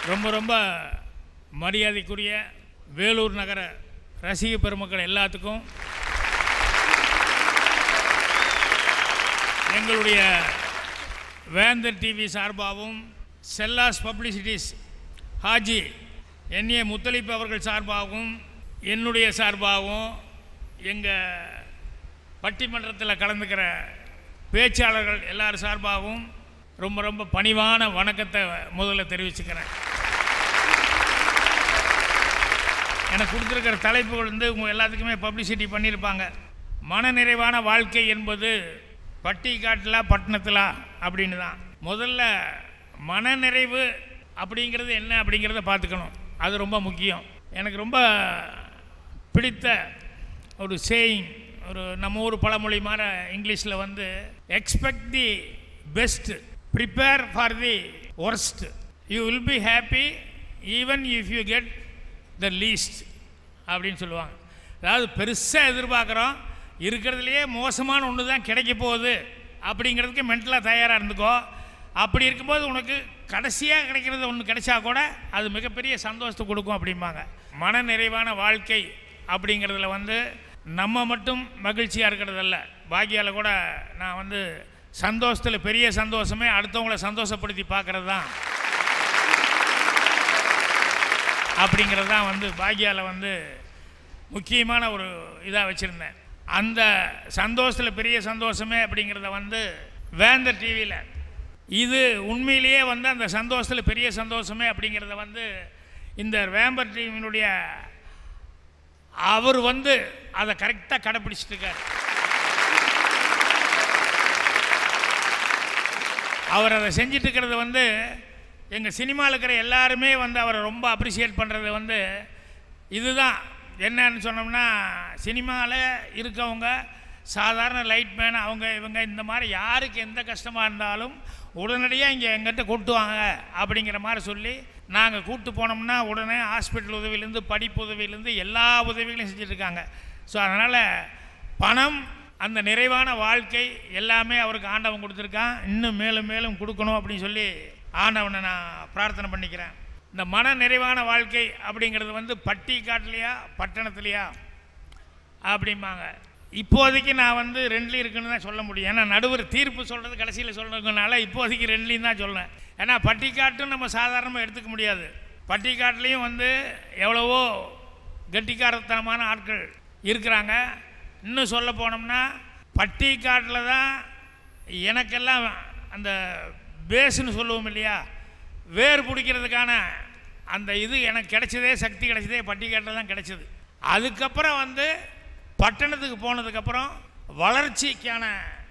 ரொம்ப ரொம்ப மரியாதைக்குரிய வேலூர் நகர ரசிக பெருமக்கள் எல்லாத்துக்கும் எங்களுடைய வேந்தர் டிவி சார்பாகவும் செல்லாஸ் பப்ளிசிட்டிஸ் ஹாஜி என்ஏ முத்தலிப் அவர்கள் சார்பாகவும் என்னுடைய சார்பாகவும் எங்கள் பட்டிமன்றத்தில் கலந்துக்கிற பேச்சாளர்கள் எல்லார் சார்பாகவும் ரொம்ப ரொம்ப பணிவான வணக்கத்தை முதல்ல தெரிவிச்சுக்கிறேன் எனக்கு கொடுத்துருக்கிற தலைப்புகள் வந்து உங்கள் எல்லாத்துக்குமே பப்ளிசிட்டி பண்ணியிருப்பாங்க மனநிறைவான வாழ்க்கை என்பது பட்டி காட்டிலா பட்டணத்திலா அப்படின்னு தான் முதல்ல மனநிறைவு அப்படிங்கிறது என்ன அப்படிங்கிறத பார்த்துக்கணும் அது ரொம்ப முக்கியம் எனக்கு ரொம்ப பிடித்த ஒரு சேயிங் ஒரு நம்ம ஊர் பழமொழி மாதிரி இங்கிலீஷில் வந்து expect the best prepare for the worst you will be happy even if you get the least அப்படின்னு சொல்லுவாங்க அதாவது பெருசாக எதிர்பார்க்குறோம் இருக்கிறதுலையே மோசமான ஒன்று தான் கிடைக்க போகுது அப்படிங்கிறதுக்கு மென்டலாக தயாராக இருந்துக்கோ அப்படி இருக்கும்போது உனக்கு கடைசியாக கிடைக்கிறது ஒன்று கிடைச்சா கூட அது மிகப்பெரிய சந்தோஷத்தை கொடுக்கும் அப்படிம்பாங்க மன நிறைவான வாழ்க்கை அப்படிங்கிறதுல வந்து நம்ம மட்டும் மகிழ்ச்சியாக இருக்கிறதல்ல பாக்கியால் கூட நான் வந்து சந்தோஷத்தில் பெரிய சந்தோஷமே அடுத்தவங்களை சந்தோஷப்படுத்தி பார்க்கறது தான் அப்படிங்கிறது தான் வந்து பாக்யாவில் வந்து முக்கியமான ஒரு இதாக வச்சுருந்தேன் அந்த சந்தோஷத்தில் பெரிய சந்தோஷமே அப்படிங்கிறத வந்து வேந்தர் டிவியில் இது உண்மையிலேயே வந்து அந்த சந்தோஷத்தில் பெரிய சந்தோஷமே அப்படிங்கிறத வந்து இந்த வேம்பர் டிவியினுடைய அவர் வந்து அதை கரெக்டாக கடைப்பிடிச்சிட்டு இருக்கார் அவர் அதை செஞ்சிட்டு இருக்கிறது வந்து எங்கள் சினிமாவில் இருக்கிற எல்லாருமே வந்து அவரை ரொம்ப அப்ரிஷியேட் பண்ணுறது வந்து இதுதான் என்னன்னு சொன்னோம்னா சினிமாவில் இருக்கவங்க சாதாரண லைட் மேன் அவங்க இவங்க இந்த மாதிரி யாருக்கு எந்த கஷ்டமாக இருந்தாலும் உடனடியாக இங்கே எங்கிட்ட கூட்டுவாங்க அப்படிங்கிற மாதிரி சொல்லி நாங்கள் கூட்டு போனோம்னா உடனே ஹாஸ்பிட்டல் உதவியிலேருந்து படிப்பு உதவியிலேருந்து எல்லா உதவிகளையும் செஞ்சுட்ருக்காங்க ஸோ அதனால் பணம் அந்த நிறைவான வாழ்க்கை எல்லாமே அவருக்கு ஆண்டவன் கொடுத்துருக்கான் இன்னும் மேலும் மேலும் கொடுக்கணும் அப்படின்னு சொல்லி ஆண்டவனை நான் பிரார்த்தனை பண்ணிக்கிறேன் இந்த மன நிறைவான வாழ்க்கை அப்படிங்கிறது வந்து பட்டி காட்டுலையா பட்டணத்துலையா அப்படிம்பாங்க இப்போதைக்கு நான் வந்து ரெண்டுலையும் இருக்குன்னு தான் சொல்ல முடியும் ஏன்னா நடுவர் தீர்ப்பு சொல்கிறது கடைசியில் சொல்கிறதுனால இப்போதைக்கு ரெண்டுலையும் தான் சொல்கிறேன் ஏன்னா பட்டிக்காட்டும் நம்ம சாதாரணமாக எடுத்துக்க முடியாது பட்டிக்காட்டுலேயும் வந்து எவ்வளவோ கெட்டிக்காரத்தனமான ஆட்கள் இருக்கிறாங்க இன்னும் சொல்ல போனோம்னா பட்டிக்காட்டில் தான் எனக்கெல்லாம் அந்த பேஸுன்னு சொல்லுவோம் இல்லையா வேர் பிடிக்கிறதுக்கான அந்த இது எனக்கு கிடைச்சதே சக்தி கிடைச்சதே பட்டிக்காட்டில் தான் கிடைச்சது அதுக்கப்புறம் வந்து பட்டணத்துக்கு போனதுக்கப்புறம் வளர்ச்சிக்கான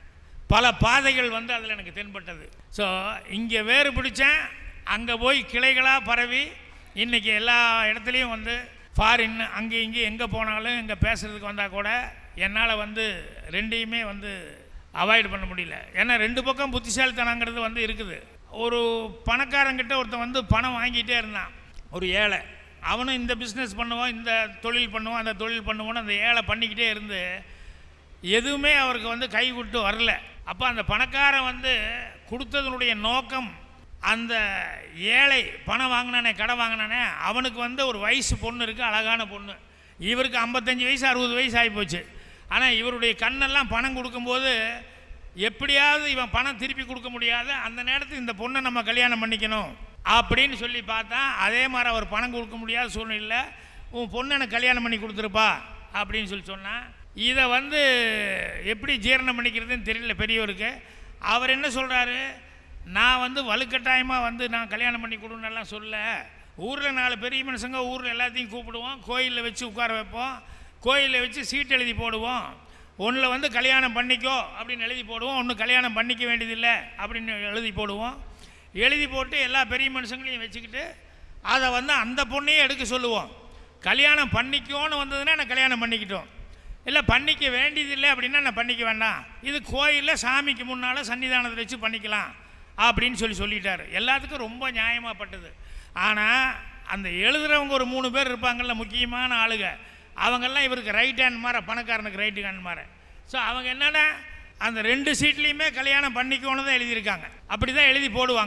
பல பாதைகள் வந்து அதில் எனக்கு தென்பட்டது ஸோ இங்கே வேறு பிடிச்சேன் அங்கே போய் கிளைகளாக பரவி இன்றைக்கி எல்லா இடத்துலையும் வந்து ஃபாரின் அங்கே இங்கே எங்கே போனாலும் இங்கே பேசுகிறதுக்கு வந்தால் கூட என்னால் வந்து ரெண்டையுமே வந்து அவாய்ட் பண்ண முடியல ஏன்னா ரெண்டு பக்கம் புத்திசாலித்தனங்கிறது வந்து இருக்குது ஒரு பணக்காரங்கிட்ட ஒருத்தன் வந்து பணம் வாங்கிட்டே இருந்தான் ஒரு ஏழை அவனும் இந்த பிஸ்னஸ் பண்ணுவான் இந்த தொழில் பண்ணுவான் அந்த தொழில் பண்ணுவான்னு அந்த ஏழை பண்ணிக்கிட்டே இருந்து எதுவுமே அவருக்கு வந்து கை விட்டு வரல அப்போ அந்த பணக்காரன் வந்து கொடுத்ததனுடைய நோக்கம் அந்த ஏழை பணம் வாங்கினானே கடை வாங்கினானே அவனுக்கு வந்து ஒரு வயசு பொண்ணு இருக்குது அழகான பொண்ணு இவருக்கு ஐம்பத்தஞ்சு வயசு அறுபது வயசு ஆகிப்போச்சு ஆனால் இவருடைய கண்ணெல்லாம் பணம் கொடுக்கும்போது எப்படியாவது இவன் பணம் திருப்பி கொடுக்க முடியாது அந்த நேரத்துக்கு இந்த பொண்ணை நம்ம கல்யாணம் பண்ணிக்கணும் அப்படின்னு சொல்லி பார்த்தா அதே மாதிரி அவர் பணம் கொடுக்க முடியாத சூழ்நிலை உன் பொண்ணு எனக்கு கல்யாணம் பண்ணி கொடுத்துருப்பா அப்படின்னு சொல்லி சொன்னால் இதை வந்து எப்படி ஜீரணம் பண்ணிக்கிறதுன்னு தெரியல பெரியவருக்கு அவர் என்ன சொல்கிறாரு நான் வந்து வலுக்கட்டாயமாக வந்து நான் கல்யாணம் பண்ணி கொடுன்னெல்லாம் சொல்ல ஊரில் நாலு பெரிய மனுஷங்க ஊரில் எல்லாத்தையும் கூப்பிடுவோம் கோயிலில் வச்சு உட்கார வைப்போம் கோயிலில் வச்சு சீட் எழுதி போடுவோம் ஒன்றில் வந்து கல்யாணம் பண்ணிக்கோ அப்படின்னு எழுதி போடுவோம் ஒன்று கல்யாணம் பண்ணிக்க வேண்டியதில்லை அப்படின்னு எழுதி போடுவோம் எழுதி போட்டு எல்லா பெரிய மனுஷங்களையும் வச்சுக்கிட்டு அதை வந்து அந்த பொண்ணையே எடுக்க சொல்லுவோம் கல்யாணம் பண்ணிக்கோன்னு வந்ததுன்னா நான் கல்யாணம் பண்ணிக்கிட்டோம் இல்லை பண்ணிக்க வேண்டியதில்லை அப்படின்னா நான் பண்ணிக்க வேண்டாம் இது கோயிலில் சாமிக்கு முன்னால் சன்னிதானத்தை வச்சு பண்ணிக்கலாம் அப்படின்னு சொல்லி சொல்லிட்டாரு எல்லாத்துக்கும் ரொம்ப நியாயமாகப்பட்டது ஆனால் அந்த எழுதுகிறவங்க ஒரு மூணு பேர் இருப்பாங்கள்ல முக்கியமான ஆளுங்க அவங்கெல்லாம் இவருக்கு ரைட் ஹேண்ட் மாற பணக்காரனுக்கு ரைட் ஹேண்ட் மாற ஸோ அவங்க என்னென்னா அந்த ரெண்டு சீட்லேயுமே கல்யாணம் பண்ணிக்கோன்னு தான் எழுதியிருக்காங்க அப்படி தான் எழுதி போடுவாங்க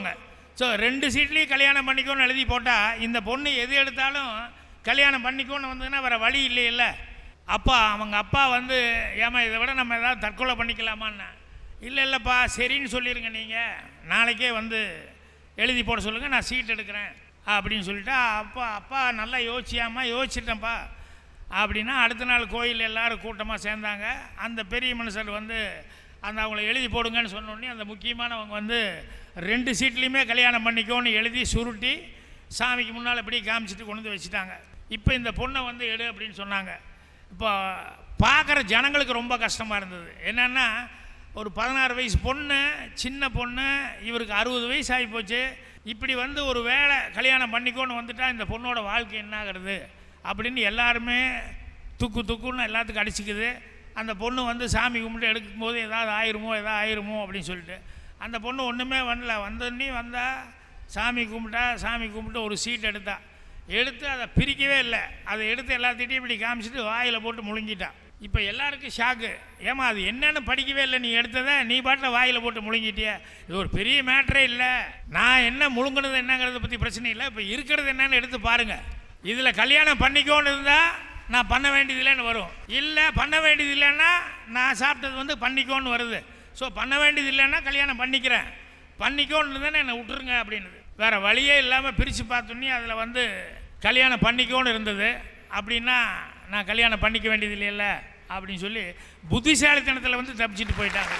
ஸோ ரெண்டு சீட்லேயும் கல்யாணம் பண்ணிக்கோன்னு எழுதி போட்டால் இந்த பொண்ணு எது எடுத்தாலும் கல்யாணம் பண்ணிக்கோன்னு வந்ததுன்னா வேறு வழி இல்லையில்ல அப்பா அவங்க அப்பா வந்து ஏமா இதை விட நம்ம ஏதாவது தற்கொலை பண்ணிக்கலாமான்னு இல்லை இல்லைப்பா சரின்னு சொல்லிடுங்க நீங்கள் நாளைக்கே வந்து எழுதி போட சொல்லுங்கள் நான் சீட் எடுக்கிறேன் அப்படின்னு சொல்லிட்டா அப்பா அப்பா நல்லா யோசிச்சியாம்மா யோசிச்சிட்டேன்ப்பா அப்படின்னா அடுத்த நாள் கோயில் எல்லாரும் கூட்டமாக சேர்ந்தாங்க அந்த பெரிய மனுஷர் வந்து அந்த அவங்கள எழுதி போடுங்கன்னு சொன்ன உடனே அந்த முக்கியமானவங்க வந்து ரெண்டு சீட்லேயுமே கல்யாணம் பண்ணிக்கோன்னு எழுதி சுருட்டி சாமிக்கு முன்னால் இப்படி காமிச்சிட்டு கொண்டு வந்து வச்சுட்டாங்க இப்போ இந்த பொண்ணை வந்து எடு அப்படின்னு சொன்னாங்க இப்போ பார்க்குற ஜனங்களுக்கு ரொம்ப கஷ்டமாக இருந்தது என்னென்னா ஒரு பதினாறு வயசு பொண்ணு சின்ன பொண்ணு இவருக்கு அறுபது வயசு ஆகி போச்சு இப்படி வந்து ஒரு வேலை கல்யாணம் பண்ணிக்கோன்னு வந்துட்டா இந்த பொண்ணோட வாழ்க்கை என்ன ஆகிறது அப்படின்னு எல்லாருமே துக்கு துக்குன்னு எல்லாத்துக்கும் அடிச்சுக்குது அந்த பொண்ணு வந்து சாமி கும்பிட்டு எடுக்கும்போது ஏதாவது ஆயிருமோ ஏதாவது ஆயிருமோ அப்படின்னு சொல்லிட்டு அந்த பொண்ணு ஒன்றுமே வரல வந்தோடனே வந்தா சாமி கும்பிட்டா சாமி கும்பிட்டு ஒரு சீட் எடுத்தா எடுத்து அதை பிரிக்கவே இல்லை அதை எடுத்து எல்லாத்திட்டையும் இப்படி காமிச்சிட்டு வாயில் போட்டு முழுங்கிட்டா இப்போ எல்லாருக்கும் ஷாக்கு ஏமா அது என்னன்னு படிக்கவே இல்லை நீ எடுத்ததை நீ பாட்டில் வாயில் போட்டு முழுங்கிட்டிய இது ஒரு பெரிய மேட்ரே இல்லை நான் என்ன முழுங்கினது என்னங்கிறத பற்றி பிரச்சனை இல்லை இப்போ இருக்கிறது என்னன்னு எடுத்து பாருங்கள் இதில் கல்யாணம் பண்ணிக்கோன்னு இருந்தால் நான் பண்ண வேண்டியது இல்லைன்னு வரும் இல்லை பண்ண வேண்டியது இல்லைன்னா நான் சாப்பிட்டது வந்து பண்ணிக்கோன்னு வருது ஸோ பண்ண வேண்டியது இல்லைன்னா கல்யாணம் பண்ணிக்கிறேன் பண்ணிக்கோன்னு இருந்தானே என்னை விட்டுருங்க அப்படின்னுது வேறு வழியே இல்லாமல் பிரித்து பார்த்தோன்னே அதில் வந்து கல்யாணம் பண்ணிக்கோன்னு இருந்தது அப்படின்னா நான் கல்யாணம் பண்ணிக்க வேண்டியது இல்லைல்ல அப்படின்னு சொல்லி புத்திசாலித்தனத்தில் வந்து தப்பிச்சிட்டு போயிட்டாங்க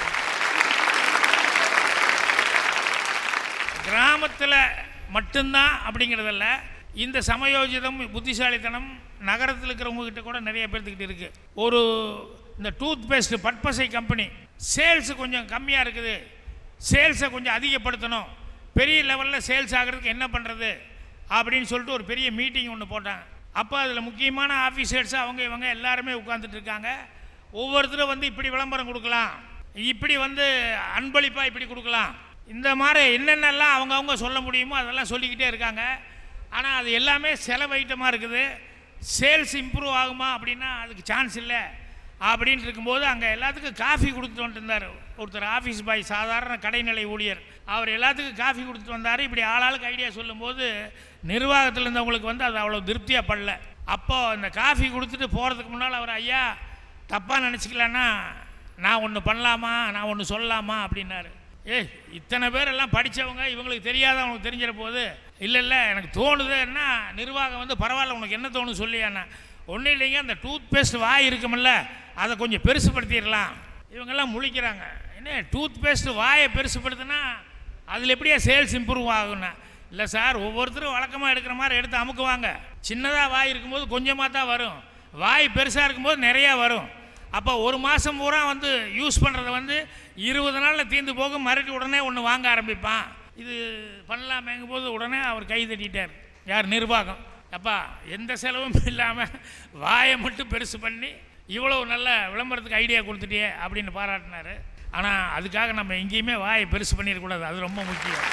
கிராமத்தில் மட்டும்தான் அப்படிங்கிறதல்ல இந்த சமயோஜிதம் புத்திசாலித்தனம் நகரத்தில் இருக்கிறவங்க கிட்ட கூட நிறைய பேர்த்துக்கிட்ட இருக்குது ஒரு இந்த டூத் பேஸ்ட் பட்பசை கம்பெனி சேல்ஸ் கொஞ்சம் கம்மியாக இருக்குது சேல்ஸை கொஞ்சம் அதிகப்படுத்தணும் பெரிய லெவலில் சேல்ஸ் ஆகிறதுக்கு என்ன பண்ணுறது அப்படின்னு சொல்லிட்டு ஒரு பெரிய மீட்டிங் ஒன்று போட்டாங்க அப்போ அதில் முக்கியமான ஆஃபீஸர்ஸ் அவங்க இவங்க எல்லாருமே உட்காந்துட்டு இருக்காங்க ஒவ்வொருத்தரும் வந்து இப்படி விளம்பரம் கொடுக்கலாம் இப்படி வந்து அன்பளிப்பாக இப்படி கொடுக்கலாம் இந்த மாதிரி என்னென்னலாம் அவங்கவுங்க சொல்ல முடியுமோ அதெல்லாம் சொல்லிக்கிட்டே இருக்காங்க ஆனால் அது எல்லாமே செலவு ஐட்டமாக இருக்குது சேல்ஸ் இம்ப்ரூவ் ஆகுமா அப்படின்னா அதுக்கு சான்ஸ் இல்லை அப்படின்னு இருக்கும்போது அங்கே எல்லாத்துக்கும் காஃபி கொடுத்துட்டு வந்துட்டு இருந்தார் ஒருத்தர் ஆஃபீஸ் பாய் சாதாரண கடைநிலை ஊழியர் அவர் எல்லாத்துக்கும் காஃபி கொடுத்துட்டு வந்தார் இப்படி ஆளாளுக்கு ஐடியா சொல்லும்போது நிர்வாகத்தில் இருந்தவங்களுக்கு வந்து அது அவ்வளோ திருப்தியாக படல அப்போது இந்த காஃபி கொடுத்துட்டு போகிறதுக்கு முன்னால் அவர் ஐயா தப்பாக நினச்சிக்கலன்னா நான் ஒன்று பண்ணலாமா நான் ஒன்று சொல்லலாமா அப்படின்னாரு ஏய் இத்தனை பேர் எல்லாம் படித்தவங்க இவங்களுக்கு தெரியாதவங்களுக்கு தெரிஞ்சிட போது இல்லை இல்லை எனக்கு தோணுதுன்னா நிர்வாகம் வந்து பரவாயில்ல உனக்கு என்ன தோணுது சொல்லியாண்ணா ஒன்றும் இல்லைங்க அந்த டூத் பேஸ்ட் வாய் இருக்குமில்ல அதை கொஞ்சம் பெருசுப்படுத்திடலாம் இவங்கெல்லாம் முழிக்கிறாங்க என்ன டூத் பேஸ்ட் வாயை பெருசுப்படுத்தினா அதில் எப்படியா சேல்ஸ் இம்ப்ரூவ் ஆகும்னா இல்லை சார் ஒவ்வொருத்தரும் வழக்கமாக எடுக்கிற மாதிரி எடுத்து அமுக்குவாங்க சின்னதாக வாய் இருக்கும்போது கொஞ்சமாக தான் வரும் வாய் பெருசாக இருக்கும்போது நிறையா வரும் அப்போ ஒரு மாதம் பூரா வந்து யூஸ் பண்ணுறத வந்து இருபது நாளில் தீர்ந்து போக மறுபடி உடனே ஒன்று வாங்க ஆரம்பிப்பான் இது பண்ணலாமேங்கும் போது உடனே அவர் கை தட்டிட்டார் யார் நிர்வாகம் அப்பா எந்த செலவும் இல்லாமல் வாயை மட்டும் பெருசு பண்ணி இவ்வளோ நல்ல விளம்பரத்துக்கு ஐடியா கொடுத்துட்டியே அப்படின்னு பாராட்டினார் ஆனால் அதுக்காக நம்ம எங்கேயுமே வாயை பெருசு பண்ணிடக்கூடாது அது ரொம்ப முக்கியம்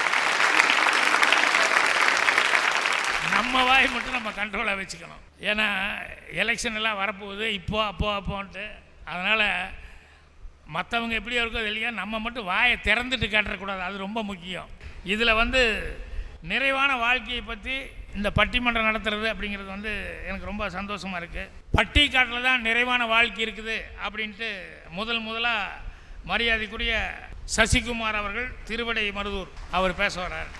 நம்ம வாய் மட்டும் நம்ம கண்ட்ரோலாக வச்சுக்கணும் ஏன்னா எலெக்ஷன் எல்லாம் வரப்போகுது இப்போ அப்போ அப்போன்ட்டு அதனால் மற்றவங்க எப்படியோ இருக்கோ இல்லையா நம்ம மட்டும் வாயை திறந்துட்டு காட்டக்கூடாது அது ரொம்ப முக்கியம் இதில் வந்து நிறைவான வாழ்க்கையை பற்றி இந்த பட்டிமன்றம் நடத்துறது அப்படிங்கிறது வந்து எனக்கு ரொம்ப சந்தோஷமாக இருக்குது பட்டி காட்டில் தான் நிறைவான வாழ்க்கை இருக்குது அப்படின்ட்டு முதல் முதலாக மரியாதைக்குரிய சசிகுமார் அவர்கள் திருவடை மருதூர் அவர் பேச வர்றார்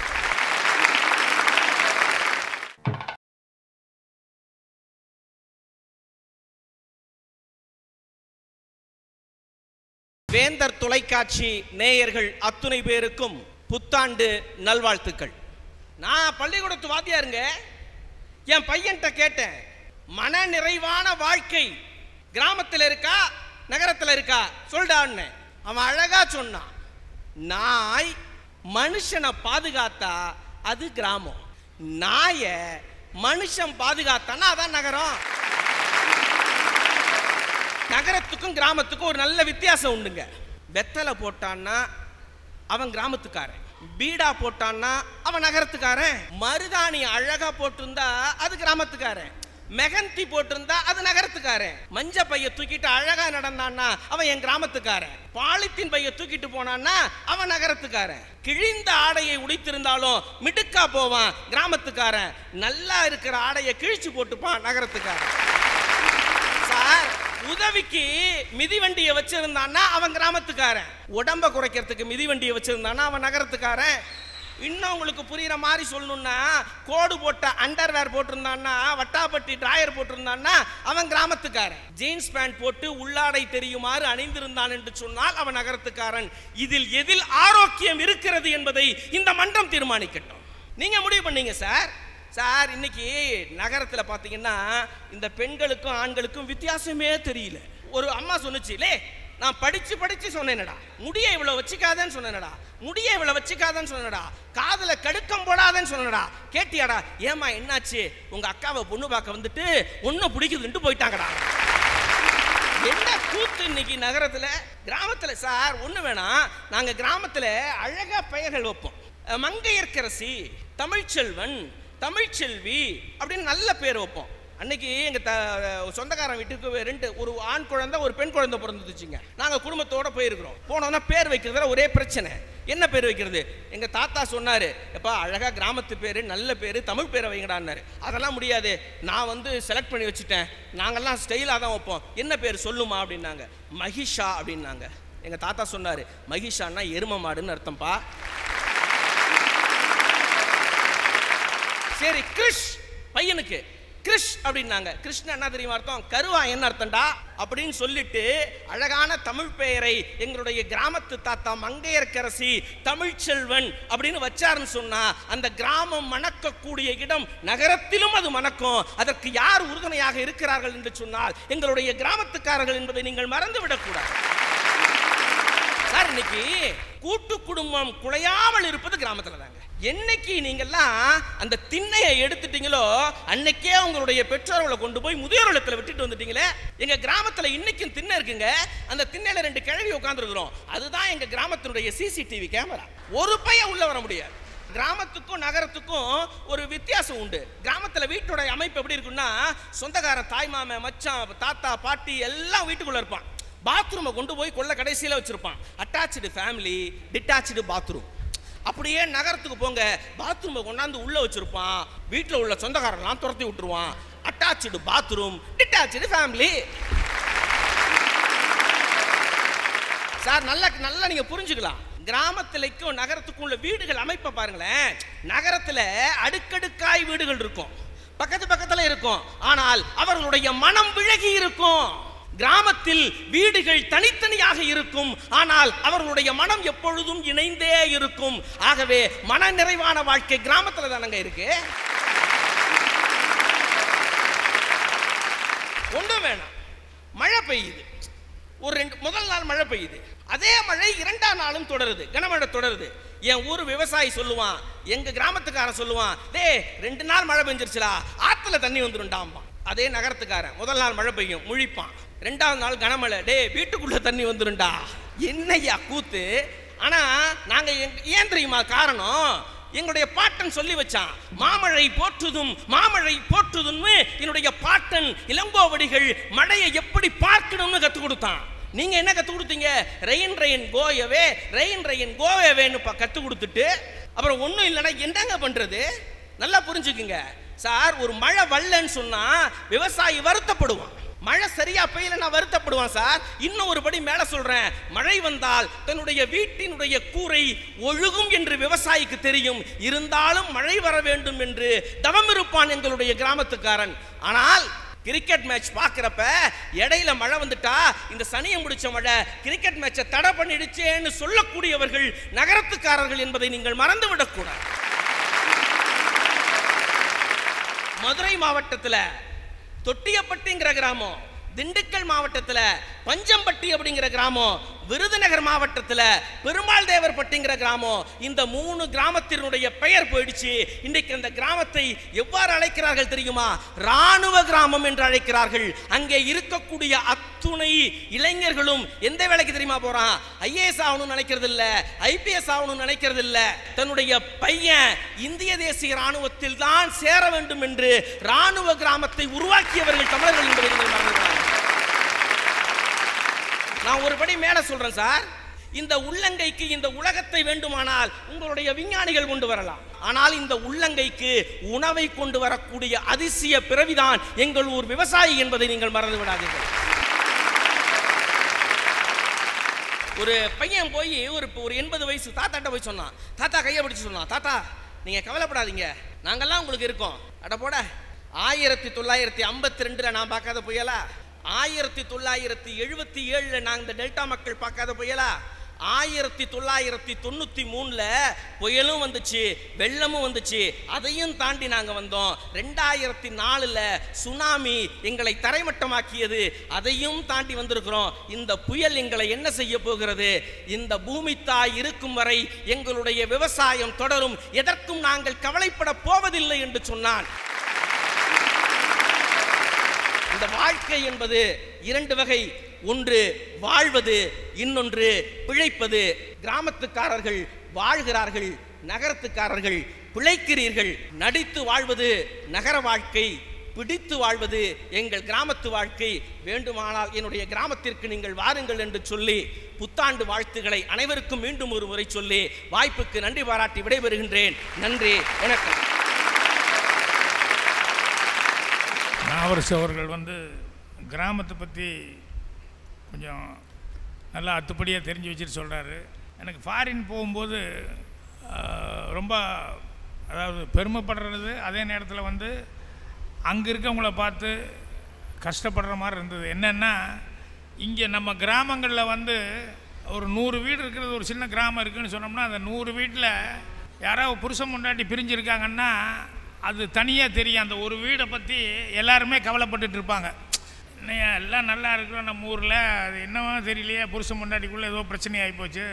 வேந்தர் தொலைக்காட்சி நேயர்கள் அத்துணை பேருக்கும் புத்தாண்டு நல்வாழ்த்துக்கள் நான் பள்ளிக்கூடத்து வாத்தியாருங்க என் பையன்கிட்ட கேட்டேன் மன நிறைவான வாழ்க்கை கிராமத்தில் இருக்கா நகரத்தில் இருக்கா சொல்டான்னு அவன் அழகா சொன்னான் நாய் மனுஷனை பாதுகாத்தா அது கிராமம் நாயை மனுஷன் பாதுகாத்தான்னா அதான் நகரம் நகரத்துக்கும் கிராமத்துக்கும் ஒரு நல்ல வித்தியாசம் உண்டுங்க வெத்தலை போட்டான்னா அவன் கிராமத்துக்காரன் பீடா போட்டான்னா அவன் நகரத்துக்காரன் மருதாணி அழகா போட்டிருந்தா அது கிராமத்துக்காரன் மெகந்தி போட்டிருந்தா அது நகரத்துக்காரன் மஞ்ச பைய தூக்கிட்டு அழகா நடந்தான்னா அவன் என் கிராமத்துக்காரன் பாலித்தீன் பைய தூக்கிட்டு போனான்னா அவன் நகரத்துக்காரன் கிழிந்த ஆடையை உடைத்திருந்தாலும் மிடுக்கா போவான் கிராமத்துக்காரன் நல்லா இருக்கிற ஆடையை கிழிச்சு போட்டுப்பான் நகரத்துக்காரன் சார் உதவிக்கு மிதிவண்டியை வச்சிருந்தான்னா அவன் கிராமத்துக்காரன் உடம்ப குறைக்கிறதுக்கு மிதிவண்டியை வச்சிருந்தான்னா அவன் நகரத்துக்காரன் இன்னும் உங்களுக்கு புரியுற மாதிரி சொல்லணும்னா கோடு போட்ட அண்டர்வேர் போட்டிருந்தான்னா வட்டாப்பட்டி டிராயர் போட்டிருந்தான்னா அவன் கிராமத்துக்காரன் ஜீன்ஸ் பேண்ட் போட்டு உள்ளாடை தெரியுமாறு அணிந்திருந்தான் என்று சொன்னால் அவன் நகரத்துக்காரன் இதில் எதில் ஆரோக்கியம் இருக்கிறது என்பதை இந்த மன்றம் தீர்மானிக்கட்டும் நீங்க முடிவு பண்ணீங்க சார் சார் இன்னைக்கு நகரத்தில் பார்த்தீங்கன்னா இந்த பெண்களுக்கும் ஆண்களுக்கும் வித்தியாசமே தெரியல ஒரு அம்மா சொன்னுச்சு லே நான் படிச்சு படிச்சு சொன்னேனடா முடிய இவ்வளவு வச்சுக்காதேன்னு சொன்னேனடா முடிய இவ்வளவு வச்சுக்காதேன்னு சொன்னேனடா காதுல கடுக்கம் போடாதேன்னு சொன்னேனடா கேட்டியாடா ஏமா என்னாச்சு உங்க அக்காவை பொண்ணு பார்க்க வந்துட்டு ஒன்னும் பிடிக்குதுன்ட்டு போயிட்டாங்கடா என்ன கூத்து இன்னைக்கு நகரத்துல கிராமத்துல சார் ஒண்ணு வேணாம் நாங்க கிராமத்துல அழகா பெயர்கள் வைப்போம் அஹ் மங்கையர்க்கரசி தமிழ்ச்செல்வன் தமிழ்ச்செல்வி அப்படின்னு நல்ல பேர் வைப்போம் அன்னைக்கு எங்க த சொந்தக்காரன் வீட்டுக்கு ரெண்டு ஒரு ஆண் குழந்தை ஒரு பெண் குழந்தை பிறந்துச்சுங்க நாங்க குடும்பத்தோட போயிருக்கிறோம் போனோம்னா பேர் வைக்கிறதுல ஒரே பிரச்சனை என்ன பேர் வைக்கிறது எங்க தாத்தா சொன்னாரு எப்பா அழகா கிராமத்து பேரு நல்ல பேரு தமிழ் பேரை வைங்கடான்னாரு அதெல்லாம் முடியாது நான் வந்து செலக்ட் பண்ணி வச்சுட்டேன் நாங்கெல்லாம் ஸ்டைலாக தான் வைப்போம் என்ன பேர் சொல்லுமா அப்படின்னாங்க மகிஷா அப்படின்னாங்க எங்க தாத்தா சொன்னாரு மகிஷான்னா எரும மாடுன்னு அர்த்தம்ப்பா சரி கிருஷ் பையனுக்கு கிருஷ் அப்படின்னாங்க கிருஷ்ண என்ன தெரியுமா அர்த்தம் கருவா என்ன அர்த்தம்டா அப்படின்னு சொல்லிட்டு அழகான தமிழ் பெயரை எங்களுடைய கிராமத்து தாத்தா மங்கையர்க்கரசி தமிழ்ச்செல்வன் அப்படின்னு வச்சாருன்னு சொன்னா அந்த கிராமம் மணக்கக்கூடிய இடம் நகரத்திலும் அது மணக்கும் அதற்கு யார் உறுதுணையாக இருக்கிறார்கள் என்று சொன்னால் எங்களுடைய கிராமத்துக்காரர்கள் என்பதை நீங்கள் மறந்து விடக்கூடாது சார் இன்னைக்கு கூட்டு குடும்பம் குலையாமல் இருப்பது கிராமத்துல தாங்க என்னைக்கு நீங்கெல்லாம் அந்த திண்ணையை எடுத்துட்டீங்களோ அன்னைக்கே உங்களுடைய பெற்றோர்களை கொண்டு போய் முதியோர் இல்லத்துல விட்டுட்டு வந்துட்டீங்களே எங்க கிராமத்துல இன்னைக்கும் திண்ணை இருக்குங்க அந்த திண்ணையில ரெண்டு கிழவி உட்காந்துருக்கிறோம் அதுதான் எங்க கிராமத்தினுடைய சிசிடிவி கேமரா ஒரு பையன் உள்ள வர முடியாது கிராமத்துக்கும் நகரத்துக்கும் ஒரு வித்தியாசம் உண்டு கிராமத்துல வீட்டோட அமைப்பு எப்படி இருக்குன்னா சொந்தக்காரன் தாய் மாமன் மச்சான் தாத்தா பாட்டி எல்லாம் வீட்டுக்குள்ள இருப்பான் பாத்ரூமை கொண்டு போய் கொள்ள கடைசியில் வச்சிருப்பான் அட்டாச்சு ஃபேமிலி டிட்டாச்சு பாத்ரூம் அப்படியே நகரத்துக்கு போங்க பாத்ரூமை கொண்டாந்து உள்ள வச்சிருப்பான் வீட்டில் உள்ள சொந்தக்காரன்லாம் துரத்தி விட்டுருவான் attached bathroom detached family sir நல்லா நல்லா நீங்க புரிஞ்சுக்கலாம் கிராமத்திலைக்கும் நகரத்துக்கும் உள்ள வீடுகள் அமைப்பை பாருங்களேன் நகரத்துல அடுக்கடுக்காய் வீடுகள் இருக்கும் பக்கத்து பக்கத்துல இருக்கும் ஆனால் அவர்களுடைய மனம் விலகி இருக்கும் கிராமத்தில் வீடுகள் தனித்தனியாக இருக்கும் ஆனால் அவர்களுடைய மனம் எப்பொழுதும் இணைந்தே இருக்கும் ஆகவே மன நிறைவான வாழ்க்கை கிராமத்துல தானங்க இருக்கு ஒன்றும் வேணாம் மழை பெய்யுது ஒரு ரெண்டு முதல் நாள் மழை பெய்யுது அதே மழை இரண்டாம் நாளும் தொடருது கனமழை தொடருது என் ஊர் விவசாயி சொல்லுவான் எங்க கிராமத்துக்காரன் சொல்லுவான் டேய் ரெண்டு நாள் மழை பெஞ்சிருச்சுலா ஆத்துல தண்ணி வந்துருண்டாம்பான் அதே நகரத்துக்காரன் முதல் நாள் மழை பெய்யும் முழிப்பான் ரெண்டாவது நாள் கனமழை டேய் வீட்டுக்குள்ள தண்ணி வந்துருண்டா என்னய்யா கூத்து ஆனா நாங்க எங்க- ஏன் தெரியுமா காரணம் எங்களுடைய பாட்டன் சொல்லி வச்சான் மாமழை போற்றுதும் மாமழை போற்றுதுன்னு என்னுடைய பாட்டன் இளங்கோவடிகள் மழையை எப்படி பார்க்கணும்னு கத்து கொடுத்தான் நீங்க என்ன கத்து கொடுத்தீங்க rain rain go away rain rain கோயவேன்னு ப- கத்து கொடுத்துட்டு அப்புறம் ஒண்ணும் இல்லைன்னா என்னங்க பண்றது நல்லா புரிஞ்சுக்குங்க சார் ஒரு மழை வரலன்னு சொன்னா விவசாயி வருத்தப்படுவான் மழை சரியா பெய்யலன்னா வருத்தப்படுவான் சார் இன்னும் ஒரு படி மேல சொல்றேன் மழை வந்தால் தன்னுடைய வீட்டினுடைய கூரை ஒழுகும் என்று விவசாயிக்கு தெரியும் இருந்தாலும் மழை வர வேண்டும் என்று தவம் இருப்பான் எங்களுடைய கிராமத்துக்காரன் ஆனால் கிரிக்கெட் மேட்ச் பார்க்குறப்ப இடையில மழை வந்துட்டா இந்த சனியை முடிச்ச மழை கிரிக்கெட் மேட்சை தடை பண்ணிடுச்சேன்னு சொல்லக்கூடியவர்கள் நகரத்துக்காரர்கள் என்பதை நீங்கள் மறந்து விடக்கூடாது மதுரை மாவட்டத்துல தொட்டியப்பட்டிங்கிற கிராமம் திண்டுக்கல் மாவட்டத்துல பஞ்சம்பட்டி அப்படிங்கிற கிராமம் விருதுநகர் மாவட்டத்துல பெருமாள் தேவர்பட்டிங்கிற கிராமம் இந்த மூணு கிராமத்தினுடைய பெயர் போயிடுச்சு இன்றைக்கு அந்த கிராமத்தை எவ்வாறு அழைக்கிறார்கள் தெரியுமா ராணுவ கிராமம் என்று அழைக்கிறார்கள் அங்கே இருக்கக்கூடிய அத்தனை அத்துணை இளைஞர்களும் எந்த வேலைக்கு தெரியுமா போறான் ஐஏஎஸ் ஆகணும்னு நினைக்கிறது இல்ல ஐபிஎஸ் ஆகணும்னு நினைக்கிறது இல்ல தன்னுடைய பையன் இந்திய தேசிய ராணுவத்தில் தான் சேர வேண்டும் என்று ராணுவ கிராமத்தை உருவாக்கியவர்கள் தமிழர்கள் என்பதை நீங்கள் மறந்துவிடாதீர்கள். நான் ஒரு படி மேல சொல்றேன் சார் இந்த உள்ளங்கைக்கு இந்த உலகத்தை வேண்டுமானால் உங்களுடைய விஞ்ஞானிகள் கொண்டு வரலாம் ஆனால் இந்த உள்ளங்கைக்கு உணவை கொண்டு வரக்கூடிய அதிசய பிறவிதான் எங்கள் ஊர் விவசாயி என்பதை நீங்கள் மறந்து விடாதீர்கள் ஒரு பையன் போய் ஒரு ஒரு எண்பது வயசு தாத்தாட்ட போய் சொன்னான் தாத்தா கையை பிடிச்சு சொன்னான் தாத்தா நீங்க கவலைப்படாதீங்க நாங்கெல்லாம் உங்களுக்கு இருக்கோம் அட போட ஆயிரத்தி தொள்ளாயிரத்தி ஐம்பத்தி ரெண்டுல நான் பார்க்காத புயலா ஆயிரத்தி தொள்ளாயிரத்தி எழுபத்தி ஏழுல நான் இந்த டெல்டா மக்கள் பார்க்காத புயலா ஆயிரத்தி தொள்ளாயிரத்தி தொண்ணூத்தி மூணுல புயலும் வந்துச்சு வெள்ளமும் வந்துச்சு அதையும் தாண்டி நாங்க வந்தோம் ரெண்டாயிரத்தி நாலுல சுனாமி எங்களை தரைமட்டமாக்கியது அதையும் தாண்டி வந்திருக்கிறோம் இந்த புயல் எங்களை என்ன செய்ய போகிறது இந்த பூமி தாய் இருக்கும் வரை எங்களுடைய விவசாயம் தொடரும் எதற்கும் நாங்கள் கவலைப்பட போவதில்லை என்று சொன்னான் இந்த வாழ்க்கை என்பது இரண்டு வகை ஒன்று வாழ்வது இன்னொன்று பிழைப்பது கிராமத்துக்காரர்கள் வாழ்கிறார்கள் நகரத்துக்காரர்கள் பிழைக்கிறீர்கள் நடித்து வாழ்வது நகர வாழ்க்கை பிடித்து வாழ்வது எங்கள் கிராமத்து வாழ்க்கை வேண்டுமானால் என்னுடைய கிராமத்திற்கு நீங்கள் வாருங்கள் என்று சொல்லி புத்தாண்டு வாழ்த்துக்களை அனைவருக்கும் மீண்டும் ஒரு முறை சொல்லி வாய்ப்புக்கு நன்றி பாராட்டி விடைபெறுகின்றேன் நன்றி வணக்கம் நாவரசு அவர்கள் வந்து கிராமத்தை பற்றி கொஞ்சம் நல்லா அத்துப்படியாக தெரிஞ்சு வச்சுட்டு சொல்கிறாரு எனக்கு ஃபாரின் போகும்போது ஆஹ், ரொம்ப அதாவது பெருமைப்படுறது அதே நேரத்தில் வந்து அங்கே இருக்கவங்கள பார்த்து கஷ்டப்படுற மாதிரி இருந்தது என்னென்னா இங்கே நம்ம கிராமங்களில் வந்து ஒரு நூறு வீடு இருக்கிறது ஒரு சின்ன கிராமம் இருக்குன்னு சொன்னோம்னா அந்த நூறு வீட்டில் யாராவது புருஷன் முன்னாடி பிரிஞ்சிருக்காங்கன்னா அது தனியாக தெரியும் அந்த ஒரு வீடை பற்றி எல்லாருமே கவலைப்பட்டுட்டு இருப்பாங்க என்னையா எல்லாம் நல்லா இருக்கிறோம் நம்ம ஊரில் அது என்னவோ தெரியலையே புருஷன் முன்னாடிக்குள்ளே ஏதோ பிரச்சனை ஆகிப்போச்சு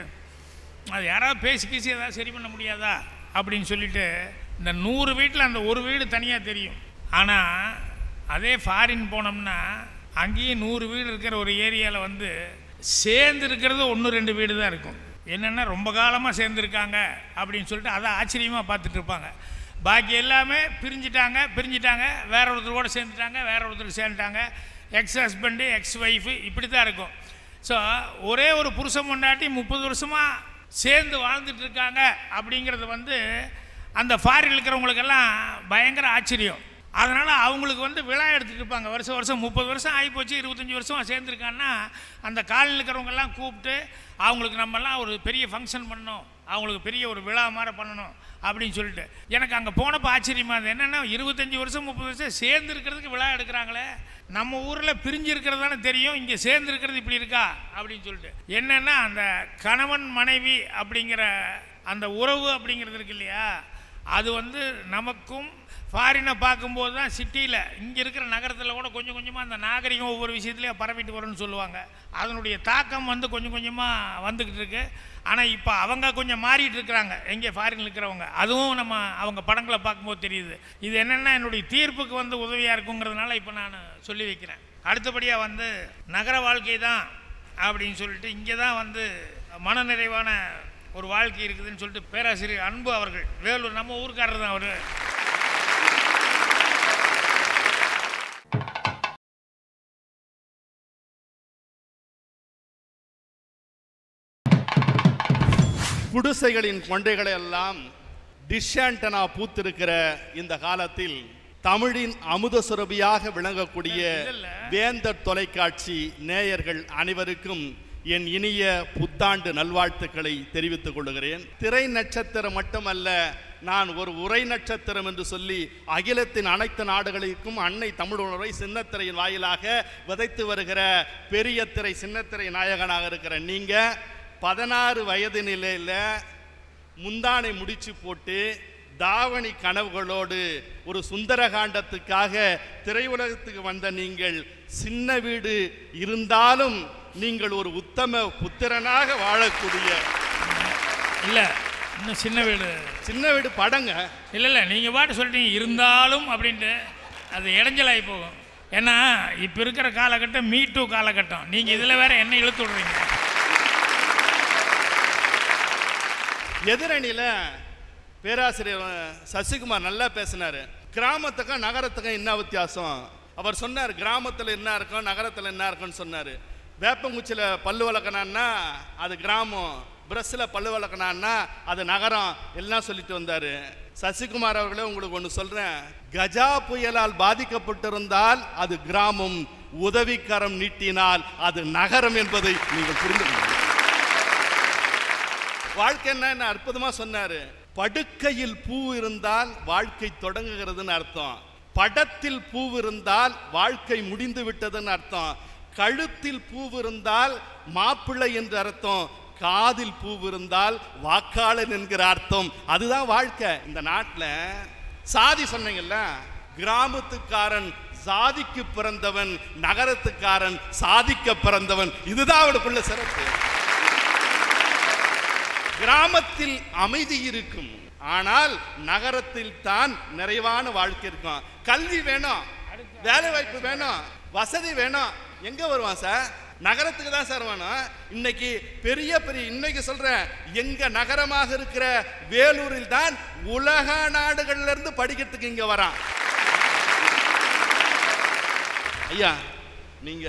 அது யாராவது பேசி பேசி ஏதாவது சரி பண்ண முடியாதா அப்படின்னு சொல்லிட்டு இந்த நூறு வீட்டில் அந்த ஒரு வீடு தனியாக தெரியும் ஆனால் அதே ஃபாரின் போனோம்னா அங்கேயும் நூறு வீடு இருக்கிற ஒரு ஏரியாவில் வந்து சேர்ந்து இருக்கிறது ஒன்று ரெண்டு வீடு தான் இருக்கும் என்னென்னா ரொம்ப காலமாக சேர்ந்துருக்காங்க அப்படின்னு சொல்லிட்டு அதை ஆச்சரியமாக பார்த்துட்டு இருப்பாங்க பாக்கி எல்லாமே பிரிஞ்சிட்டாங்க பிரிஞ்சிட்டாங்க வேற ஒருத்தரோட சேர்ந்துட்டாங்க வேற ஒருத்தர் சேர்ந்துட்டாங்க எக்ஸ் ஹஸ்பண்டு எக்ஸ் ஒய்ஃபு இப்படி தான் இருக்கும் ஸோ ஒரே ஒரு புருஷன் முன்னாட்டி முப்பது வருஷமாக சேர்ந்து வாழ்ந்துட்டு இருக்காங்க அப்படிங்கிறது வந்து அந்த ஃபாரின் இருக்கிறவங்களுக்கெல்லாம் பயங்கர ஆச்சரியம் அதனால் அவங்களுக்கு வந்து விழா எடுத்துகிட்டு இருப்பாங்க வருஷம் வருஷம் முப்பது வருஷம் ஆகிப்போச்சு இருபத்தஞ்சி வருஷம் சேர்ந்துருக்காங்கன்னா அந்த காலில் இருக்கிறவங்கெல்லாம் கூப்பிட்டு அவங்களுக்கு நம்மெல்லாம் ஒரு பெரிய ஃபங்க்ஷன் பண்ணணும் அவங்களுக்கு பெரிய ஒரு விழா மாதிரி பண்ணணும் அப்படின்னு சொல்லிட்டு எனக்கு அங்கே போனப்போ ஆச்சரியமா இருந்தது என்னென்னா இருபத்தஞ்சி வருஷம் முப்பது வருஷம் சேர்ந்து இருக்கிறதுக்கு விழா எடுக்கிறாங்களே நம்ம ஊரில் பிரிஞ்சு இருக்கிறது தானே தெரியும் இங்கே சேர்ந்து இருக்கிறது இப்படி இருக்கா அப்படின்னு சொல்லிட்டு என்னென்னா அந்த கணவன் மனைவி அப்படிங்கிற அந்த உறவு அப்படிங்கிறது இருக்கு இல்லையா அது வந்து நமக்கும் ஃபாரினை பார்க்கும்போது தான் சிட்டியில் இங்கே இருக்கிற நகரத்தில் கூட கொஞ்சம் கொஞ்சமாக அந்த நாகரிகம் ஒவ்வொரு விஷயத்துலையும் பரவிட்டு வரும்னு சொல்லுவாங்க அதனுடைய தாக்கம் வந்து கொஞ்சம் கொஞ்சமாக வந்துக்கிட்டு இருக்கு ஆனால் இப்போ அவங்க கொஞ்சம் மாறிட்டு இருக்கிறாங்க எங்கே ஃபாரினில் இருக்கிறவங்க அதுவும் நம்ம அவங்க படங்களை பார்க்கும்போது தெரியுது இது என்னென்னா என்னுடைய தீர்ப்புக்கு வந்து உதவியாக இருக்குங்கிறதுனால இப்போ நான் சொல்லி வைக்கிறேன் அடுத்தபடியாக வந்து நகர வாழ்க்கை தான் அப்படின்னு சொல்லிட்டு இங்கே தான் வந்து மனநிறைவான ஒரு வாழ்க்கை இருக்குதுன்னு சொல்லிட்டு பேராசிரியர் அன்பு அவர்கள் வேலூர் நம்ம ஊருக்காரர் தான் அவர் குடிசைகளின் கொண்டைகளை எல்லாம் டிஷாண்டனா பூத்திருக்கிற இந்த காலத்தில் தமிழின் அமுத சுரபியாக விளங்கக்கூடிய இல்ல. வேந்தர் தொலைக்காட்சி நேயர்கள் அனைவருக்கும் என் இனிய புத்தாண்டு நல்வாழ்த்துக்களை தெரிவித்துக் கொள்கிறேன் திரை நட்சத்திரம் மட்டுமல்ல நான் ஒரு உரை நட்சத்திரம் என்று சொல்லி அகிலத்தின் அனைத்து நாடுகளுக்கும் அன்னை தமிழ் உணர்வை சின்னத்திரையின் வாயிலாக விதைத்து வருகிற பெரிய திரை சின்னத்திரை நாயகனாக இருக்கிற நீங்க பதினாறு வயது நிலையில் முந்தானை முடிச்சு போட்டு தாவணி கனவுகளோடு ஒரு சுந்தரகாண்டத்துக்காக திரையுலகத்துக்கு வந்த நீங்கள் சின்ன வீடு இருந்தாலும் நீங்கள் ஒரு உத்தம புத்திரனாக வாழக்கூடிய இல்லை இன்னும் சின்ன வீடு சின்ன வீடு படங்க இல்லை இல்லை நீங்கள் பாட்டு சொல்லிட்டீங்க இருந்தாலும் அப்படின்ட்டு அது இடைஞ்சலாகி போகும் ஏன்னா இப்போ இருக்கிற காலகட்டம் மீ டூ காலகட்டம் நீங்கள் இதில் வேற என்ன இழுத்து விடுறீங்க எதிரணியில் பேராசிரியர் சசிகுமார் நல்லா பேசினார் கிராமத்துக்கும் நகரத்துக்கும் என்ன வித்தியாசம் அவர் சொன்னார் கிராமத்தில் என்ன இருக்கும் நகரத்தில் என்ன இருக்குன்னு சொன்னார் வேப்பங்குச்சியில் பல்லு வளர்க்கணான்னா அது கிராமம் பிரஸ்ஸில் பல்லு வளர்க்கணான்னா அது நகரம் எல்லாம் சொல்லிட்டு வந்தார் சசிகுமார் அவர்களே உங்களுக்கு ஒன்று சொல்கிறேன் கஜா புயலால் பாதிக்கப்பட்டிருந்தால் அது கிராமம் உதவிக்கரம் நீட்டினால் அது நகரம் என்பதை நீங்கள் புரிந்து கொள்ளுங்கள் வாழ்க்கை என்ன என்ன அற்புதமா சொன்னாரு படுக்கையில் பூ இருந்தால் வாழ்க்கை தொடங்குகிறதுன்னு அர்த்தம் படத்தில் பூ இருந்தால் வாழ்க்கை முடிந்து விட்டதுன்னு அர்த்தம் கழுத்தில் பூ இருந்தால் மாப்பிள்ளை என்று அர்த்தம் காதில் பூ இருந்தால் வாக்காளன் என்கிற அர்த்தம் அதுதான் வாழ்க்கை இந்த நாட்டில் சாதி சொன்னீங்கல்ல கிராமத்துக்காரன் சாதிக்கு பிறந்தவன் நகரத்துக்காரன் சாதிக்க பிறந்தவன் இதுதான் அவனுக்குள்ள சிறப்பு கிராமத்தில் அமைதி இருக்கும் ஆனால் நகரத்தில் தான் நிறைவான வாழ்க்கை இருக்கும் கல்வி வேணும் வேலை வாய்ப்பு வேணும் வசதி வேணும் எங்க வருவான் சார் நகரத்துக்கு தான் சார் வேணும் இன்னைக்கு பெரிய பெரிய இன்னைக்கு சொல்றேன் எங்க நகரமாக இருக்கிற வேலூரில் தான் உலக நாடுகள்ல இருந்து படிக்கிறதுக்கு இங்க வரான் ஐயா நீங்க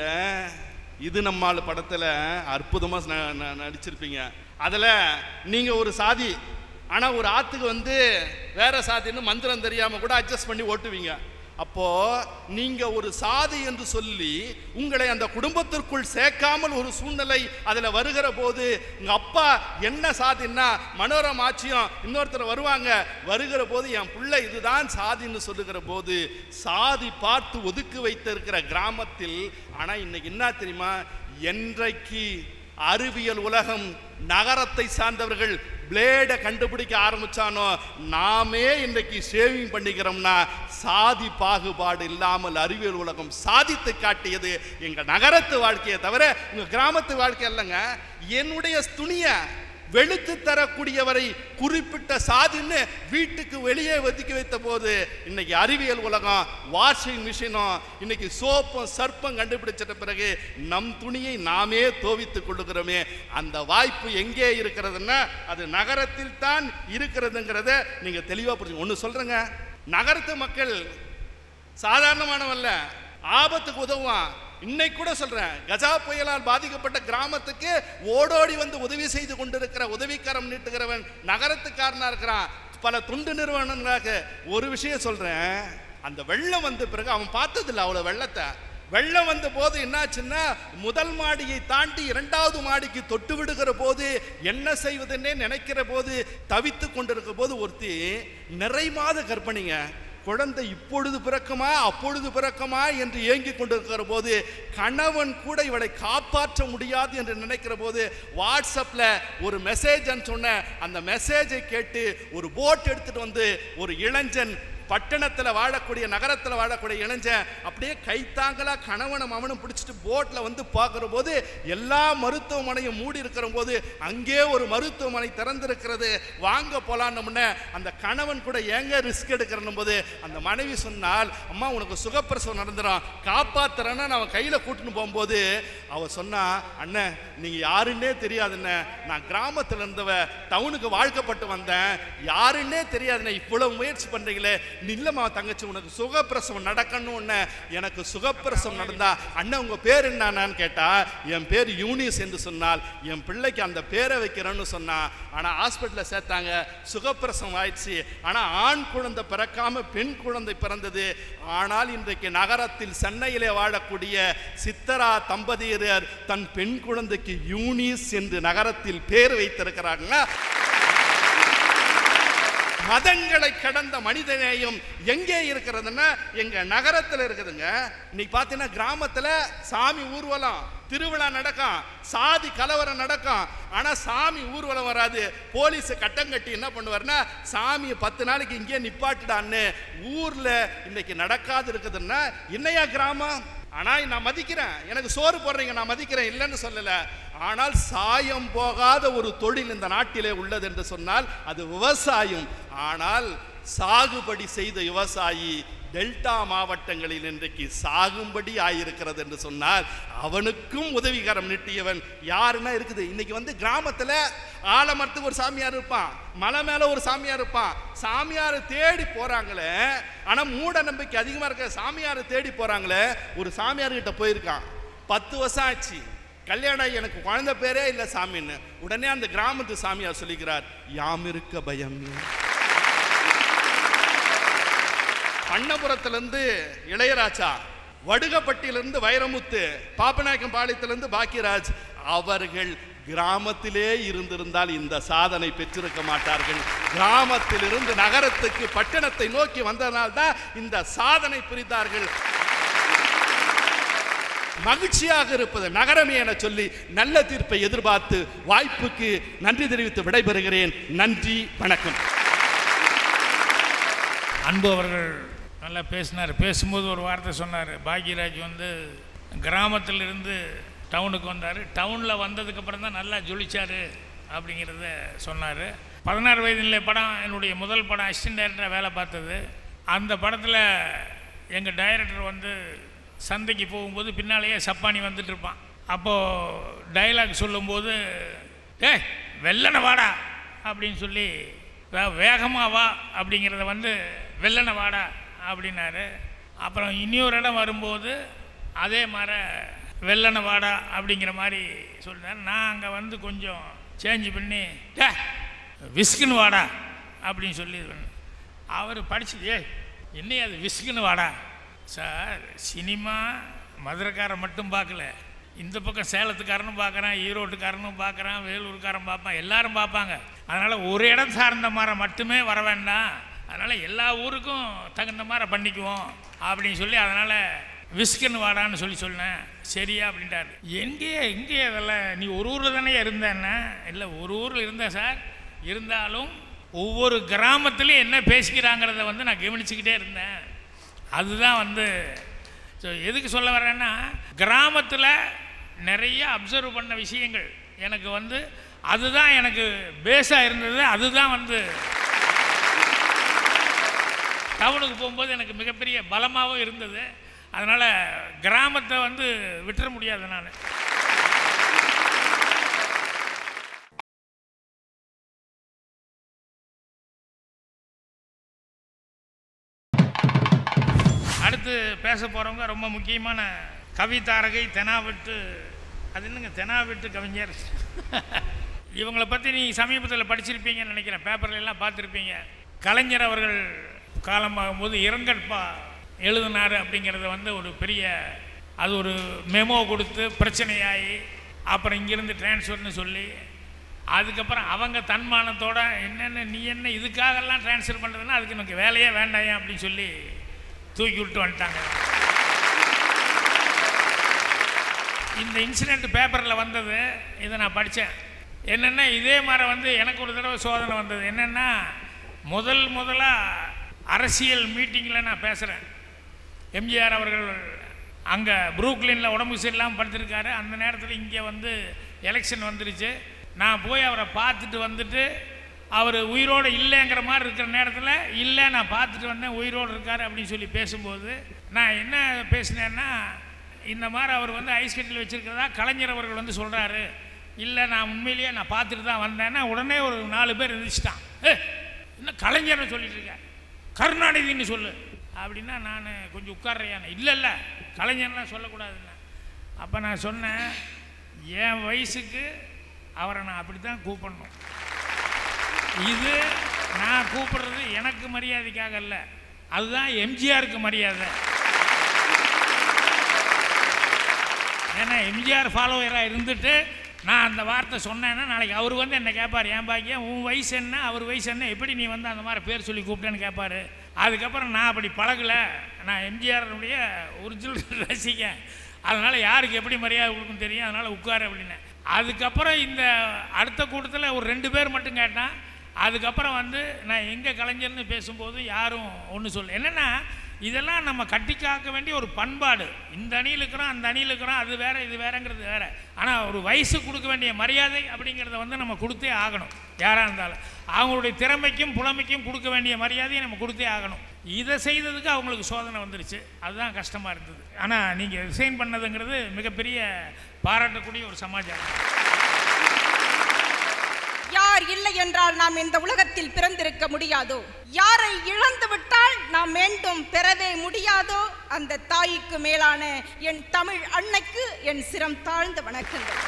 இது நம்மால் படத்துல அற்புதமா ந- ந- நடிச்சிருப்பீங்க அதுல நீங்க ஒரு சாதி ஆனா ஒரு ஆத்துக்கு வந்து வேற சாதின்னு மந்திரம் தெரியாம கூட அட்ஜஸ்ட் பண்ணி ஓட்டுவீங்க அப்போ நீங்க ஒரு சாதி என்று சொல்லி உங்களை அந்த குடும்பத்திற்குள் சேர்க்காமல் ஒரு சூழ்நிலை அதுல வருகிற போது உங்க அப்பா என்ன சாதின்னா மனோரம் ஆட்சியம் இன்னொருத்தர் வருவாங்க வருகிற போது என் பிள்ளை இதுதான் சாதின்னு சொல்லுகிற போது சாதி பார்த்து ஒதுக்கி வைத்திருக்கிற கிராமத்தில் ஆனா இன்னைக்கு என்ன தெரியுமா என்றைக்கு அறிவியல் உலகம் நகரத்தை சார்ந்தவர்கள் பிளேடை கண்டுபிடிக்க ஆரம்பிச்சானோ நாமே இன்னைக்கு சேவிங் பண்ணிக்கிறோம்னா சாதி பாகுபாடு இல்லாமல் அறிவியல் உலகம் சாதித்து காட்டியது எங்க நகரத்து வாழ்க்கையை தவிர உங்க கிராமத்து வாழ்க்கை இல்லைங்க என்னுடைய துணியை வெளுத்து தரக்கூடியவரை குறிப்பிட்ட சாதின்னு வீட்டுக்கு வெளியே ஒதுக்கி வைத்த போது இன்னைக்கு அறிவியல் உலகம் வாஷிங் மிஷினும் இன்னைக்கு சோப்பும் சர்ப்பம் கண்டுபிடிச்சிட்ட பிறகு நம் துணியை நாமே தோவித்துக் கொள்ளுகிறோமே அந்த வாய்ப்பு எங்கே இருக்கிறதுன்னா அது நகரத்தில் தான் இருக்கிறதுங்கிறத நீங்க தெளிவா புரிஞ்சு ஒன்று சொல்றேங்க நகரத்து மக்கள் சாதாரணமானவல்ல ஆபத்துக்கு உதவுவான் இன்னைக்கு கூட சொல்றேன் கஜா புயலால் பாதிக்கப்பட்ட கிராமத்துக்கு ஓடோடி வந்து உதவி செய்து கொண்டிருக்கிற உதவிக்கரம் நீட்டுகிறவன் நகரத்துக்காரனா இருக்கிறான் பல துண்டு நிறுவனங்களாக ஒரு விஷயம் சொல்றேன் அந்த வெள்ளம் வந்த பிறகு அவன் பார்த்ததில்ல அவ்வளவு வெள்ளத்தை வெள்ளம் வந்த போது என்னாச்சுன்னா முதல் மாடியை தாண்டி இரண்டாவது மாடிக்கு தொட்டு விடுகிற போது என்ன செய்வதுன்னே நினைக்கிற போது தவித்து கொண்டிருக்கிற போது ஒருத்தி நிறை மாத கர்ப்பிணிங்க குழந்தை இப்பொழுது பிறக்குமா அப்பொழுது பிறக்குமா என்று ஏங்கிக் கொண்டிருக்கிற போது கணவன் கூட இவளை காப்பாற்ற முடியாது என்று நினைக்கிற போது வாட்ஸ்அப்ல ஒரு மெசேஜ் சொன்ன அந்த மெசேஜை கேட்டு ஒரு போட் எடுத்துட்டு வந்து ஒரு இளைஞன் பட்டணத்தில் வாழக்கூடிய நகரத்தில் வாழக்கூடிய இளைஞன் அப்படியே கைத்தாங்களா கணவனும் அவனும் பிடிச்சிட்டு போட்டில் வந்து பார்க்குற போது எல்லா மருத்துவமனையும் மூடி இருக்கிற போது அங்கே ஒரு மருத்துவமனை திறந்திருக்கிறது வாங்க போலான்னு அந்த கணவன் கூட ஏங்க ரிஸ்க் எடுக்கிறனும் போது அந்த மனைவி சொன்னால் அம்மா உனக்கு சுகப்பிரசவம் நடந்துடும் காப்பாத்துறேன்னு நான் கையில் கூட்டின்னு போகும்போது அவ சொன்னா அண்ணன் நீங்க யாருன்னே தெரியாதுண்ணே நான் கிராமத்துல இருந்தவ டவுனுக்கு வாழ்க்கப்பட்டு வந்தேன் யாருன்னே தெரியாதுண்ணே இவ்வளவு முயற்சி பண்றீங்களே நீ இல்லம்மா தங்கச்சி உனக்கு சுகப்பிரசவம் நடக்கணும்னு எனக்கு சுகப்பிரசவம் நடந்தா அண்ணன் உங்க பேர் என்னன்னு கேட்டா என் பேர் யூனிஸ் என்று சொன்னால் என் பிள்ளைக்கு அந்த பேரை வைக்கிறேன்னு சொன்னா ஆனா ஹாஸ்பிட்டல்ல சேர்த்தாங்க சுகப்பிரசவம் ஆயிடுச்சு ஆனா ஆண் குழந்தை பிறக்காம பெண் குழந்தை பிறந்தது ஆனால் இன்றைக்கு நகரத்தில் சென்னையிலே வாழக்கூடிய சித்தரா தம்பதியர் தன் பெண் குழந்தைக்கு யூனிஸ் என்று நகரத்தில் பேர் வைத்திருக்கிறாங்க மதங்களை கடந்த மனிதநேயம் எங்கே இருக்கிறதுன்னா எங்க நகரத்துல இருக்குதுங்க இன்னைக்கு பார்த்தீங்கன்னா கிராமத்துல சாமி ஊர்வலம் திருவிழா நடக்கும் சாதி கலவரம் நடக்கும் ஆனா சாமி ஊர்வலம் வராது போலீஸ் கட்டம் கட்டி என்ன பண்ணுவாருன்னா சாமியை பத்து நாளைக்கு இங்கேயே நிப்பாட்டுடான்னு ஊர்ல இன்னைக்கு நடக்காது இருக்குதுன்னா என்னையா கிராமம் ஆனா நான் மதிக்கிறேன் எனக்கு சோறு போடுறீங்க நான் மதிக்கிறேன் இல்லைன்னு சொல்லல ஆனால் சாயம் போகாத ஒரு தொழில் இந்த நாட்டிலே உள்ளது என்று சொன்னால் அது விவசாயம் ஆனால் சாகுபடி செய்த விவசாயி டெல்டா மாவட்டங்களில் இன்றைக்கு சாகும்படி ஆயிருக்கிறது என்று சொன்னால் அவனுக்கும் உதவிகரம் நீட்டியவன் யாருன்னா இருக்குது இன்னைக்கு வந்து கிராமத்துல ஆலமரத்துக்கு ஒரு சாமியார் இருப்பான் மலை மேல ஒரு சாமியார் இருப்பான் சாமியாரை தேடி போறாங்களே ஆனா மூட நம்பிக்கை அதிகமா இருக்க சாமியாரை தேடி போறாங்களே ஒரு சாமியார் கிட்ட போயிருக்கான் பத்து வருஷம் ஆச்சு கல்யாணம் ஆகி எனக்கு குழந்தை பேரே இல்லை சாமின்னு உடனே அந்த கிராமத்து சாமியார் சொல்லிக்கிறார் யாம் இருக்க பயம் ஏன்?" பண்ணபுரத்திலிருந்து இளையராஜா வடுகப்பட்டியிலிருந்து வைரமுத்து பாப்பநாயக்கம் பாளையத்திலிருந்து பாக்கியராஜ் அவர்கள் கிராமத்திலே இருந்திருந்தால் இந்த சாதனை பெற்றிருக்க மாட்டார்கள் கிராமத்திலிருந்து நகரத்துக்கு பட்டணத்தை நோக்கி வந்ததனால்தான் இந்த சாதனை புரிந்தார்கள் மகிழ்ச்சியாக இருப்பது நகரமே என சொல்லி நல்ல தீர்ப்பை எதிர்பார்த்து வாய்ப்புக்கு நன்றி தெரிவித்து விடைபெறுகிறேன் நன்றி வணக்கம் அன்பு அவர்கள் நல்லா பேசினார் பேசும்போது ஒரு வார்த்தை சொன்னார் பாக்யராஜ் வந்து கிராமத்திலிருந்து டவுனுக்கு வந்தார் டவுனில் வந்ததுக்கப்புறம் தான் நல்லா ஜொலிச்சார் அப்படிங்கிறத சொன்னார் பதினாறு வயதிலே படம் என்னுடைய முதல் படம் அசிஸ்டன்ட் டைரக்டராக வேலை பார்த்தது அந்த படத்தில் எங்கள் டைரக்டர் வந்து சந்தைக்கு போகும்போது பின்னாலேயே சப்பானி வந்துட்டு இருப்பான் அப்போது டைலாக் சொல்லும்போது ஏய் வெள்ளனை வாடா அப்படின்னு சொல்லி வே- வேகமா வா அப்படிங்கிறத வந்து வெள்ளனை வாடா அப்படின்னாரு அப்புறம் இன்னொரு இடம் வரும்போது அதே மாதிரி வெள்ளனை வாடா அப்படிங்கிற மாதிரி சொல்லிட்டார் நான் அங்கே வந்து கொஞ்சம் சேஞ்ச் பண்ணி டே விஸ்குன்னு வாடா அப்படின்னு சொல்லி இது பண்ணேன். அவர் படிச்சு ஏ என்னைய அது விஸ்குன்னு வாடா சார் சினிமா மதுரைக்காரன் மட்டும் பார்க்கல இந்த பக்கம் சேலத்துக்காரனும் பார்க்குறான் ஈரோட்டுக்காரனும் பார்க்குறான் வேலூர்காரன் பார்ப்பான் எல்லாரும் பார்ப்பாங்க அதனால் ஒரு இடம் சார்ந்த மாதிரி மட்டுமே வர வேண்டாம் அதனால் எல்லா ஊருக்கும் தகுந்த மாதிரி பண்ணிக்குவோம் அப்படின்னு சொல்லி அதனால் விஸ்குன்னு வாடான்னு சொல்லி சொன்னேன் சரியா அப்படின்ட்டார் எங்கேயே எங்கேயே அதெல்லாம் நீ ஒரு ஊரில் தானே இருந்தேன்னா இல்லை ஒரு ஊரில் இருந்தேன் சார் இருந்தாலும் ஒவ்வொரு கிராமத்துலையும் என்ன பேசிக்கிறாங்கிறத வந்து நான் கவனிச்சுக்கிட்டே இருந்தேன் அதுதான் வந்து ஸோ எதுக்கு சொல்ல வரேன்னா கிராமத்தில் நிறைய அப்சர்வ் பண்ண விஷயங்கள் எனக்கு வந்து அதுதான் எனக்கு பேஸாக இருந்தது அதுதான் வந்து டவுனுக்கு போகும்போது எனக்கு மிகப்பெரிய பலமாகவும் இருந்தது அதனால் கிராமத்தை வந்து விட்டுற முடியாது நான் அடுத்து பேச போகிறவங்க ரொம்ப முக்கியமான கவிதாரகை தெனாவெட்டு அது என்னங்க தெனாவெட்டு கவிஞர் இவங்களை பற்றி நீங்கள் சமீபத்தில் படிச்சிருப்பீங்கன்னு நினைக்கிறேன் பேப்பர்ல எல்லாம் பார்த்துருப்பீங்க கலைஞர் அவர்கள் காலமாகும்போது இரங்கற்பா எழுதினார் அப்படிங்கிறத வந்து ஒரு பெரிய அது ஒரு மெமோ கொடுத்து பிரச்சனையாகி அப்புறம் இங்கேருந்து டிரான்ஸ்ஃபர்னு சொல்லி அதுக்கப்புறம் அவங்க தன்மானத்தோட என்னென்ன நீ என்ன இதுக்காகலாம் ட்ரான்ஸ்ஃபர் பண்ணுறதுன்னா அதுக்கு எனக்கு வேலையே வேண்டாயா அப்படின்னு சொல்லி தூக்கி விட்டு வந்துட்டாங்க இந்த இன்சிடெண்ட் பேப்பரில் வந்தது இதை நான் படித்தேன் என்னென்னா இதே மாதிரி வந்து எனக்கு ஒரு தடவை சோதனை வந்தது என்னென்னா முதல் முதலாக அரசியல் மீட்டிங்கில் நான் பேசுகிறேன் எம்ஜிஆர் அவர்கள் அங்கே புரூக்லினில் உடம்பு சரியில்லாமல் படுத்திருக்காரு அந்த நேரத்தில் இங்கே வந்து எலெக்ஷன் வந்துருச்சு நான் போய் அவரை பார்த்துட்டு வந்துட்டு அவர் உயிரோடு இல்லைங்கிற மாதிரி இருக்கிற நேரத்தில் இல்லை நான் பார்த்துட்டு வந்தேன் உயிரோடு இருக்கார் அப்படின்னு சொல்லி பேசும்போது நான் என்ன பேசினேன்னா இந்த மாதிரி அவர் வந்து ஐஸ் கட்டியில் வச்சுருக்கிறதா கலைஞர் அவர்கள் வந்து சொல்கிறாரு இல்லை நான் உண்மையிலேயே நான் பார்த்துட்டு தான் வந்தேன்னா உடனே ஒரு நாலு பேர் எந்திரிச்சிட்டான் ஏ என்ன கலைஞர்னு சொல்லிட்டு இருக்க கருணாநிதின்னு சொல்லு அப்படின்னா நான் கொஞ்சம் உட்கார்றையானே இல்லை இல்லை கலைஞர்லாம் சொல்லக்கூடாதுன்னு அப்போ நான் சொன்னேன் என் வயசுக்கு அவரை நான் அப்படி தான் கூப்பிடணும் இது நான் கூப்பிடுறது எனக்கு மரியாதைக்காக அல்ல அதுதான் எம்ஜிஆருக்கு மரியாதை ஏன்னா எம்ஜிஆர் ஃபாலோவராக இருந்துட்டு நான் அந்த வார்த்தை சொன்னேன்னா நாளைக்கு அவர் வந்து என்னை கேட்பார் ஏன் பாக்கியம் உன் வயசு என்ன அவர் வயசு என்ன எப்படி நீ வந்து அந்த மாதிரி பேர் சொல்லி கூப்பிட்டேன்னு கேட்பாரு அதுக்கப்புறம் நான் அப்படி பழகலை நான் எம்ஜிஆருடைய ஒரிஜினல் ரசிகன் அதனால் யாருக்கு எப்படி மரியாதை கொடுக்கும் தெரியும் அதனால் உட்காரு அப்படின்னேன் அதுக்கப்புறம் இந்த அடுத்த கூட்டத்தில் ஒரு ரெண்டு பேர் மட்டும் கேட்டான் அதுக்கப்புறம் வந்து நான் எங்கே கலைஞர்னு பேசும்போது யாரும் ஒன்று சொல்ல என்னென்னா இதெல்லாம் நம்ம கட்டி காக்க வேண்டிய ஒரு பண்பாடு இந்த அணியில் இருக்கிறோம் அந்த அணியில் இருக்கிறோம் அது வேற இது வேறங்கிறது வேற ஆனால் ஒரு வயசு கொடுக்க வேண்டிய மரியாதை அப்படிங்கிறத வந்து நம்ம கொடுத்தே ஆகணும் யாராக இருந்தாலும் அவங்களுடைய திறமைக்கும் புலமைக்கும் கொடுக்க வேண்டிய மரியாதையை நம்ம கொடுத்தே ஆகணும் இதை செய்ததுக்கு அவங்களுக்கு சோதனை வந்துருச்சு அதுதான் கஷ்டமாக இருந்தது ஆனால் நீங்கள் ரிசைன் பண்ணதுங்கிறது மிகப்பெரிய பாராட்டக்கூடிய ஒரு சமாச்சாரம் யார் இல்லை என்றால் நாம் இந்த உலகத்தில் பிறந்திருக்க முடியாதோ யாரை இழந்து விட்டால் நாம் மீண்டும் பெறவே முடியாதோ அந்த தாய்க்கு மேலான என் தமிழ் அன்னைக்கு என் சிரம் தாழ்ந்த வணக்கங்கள்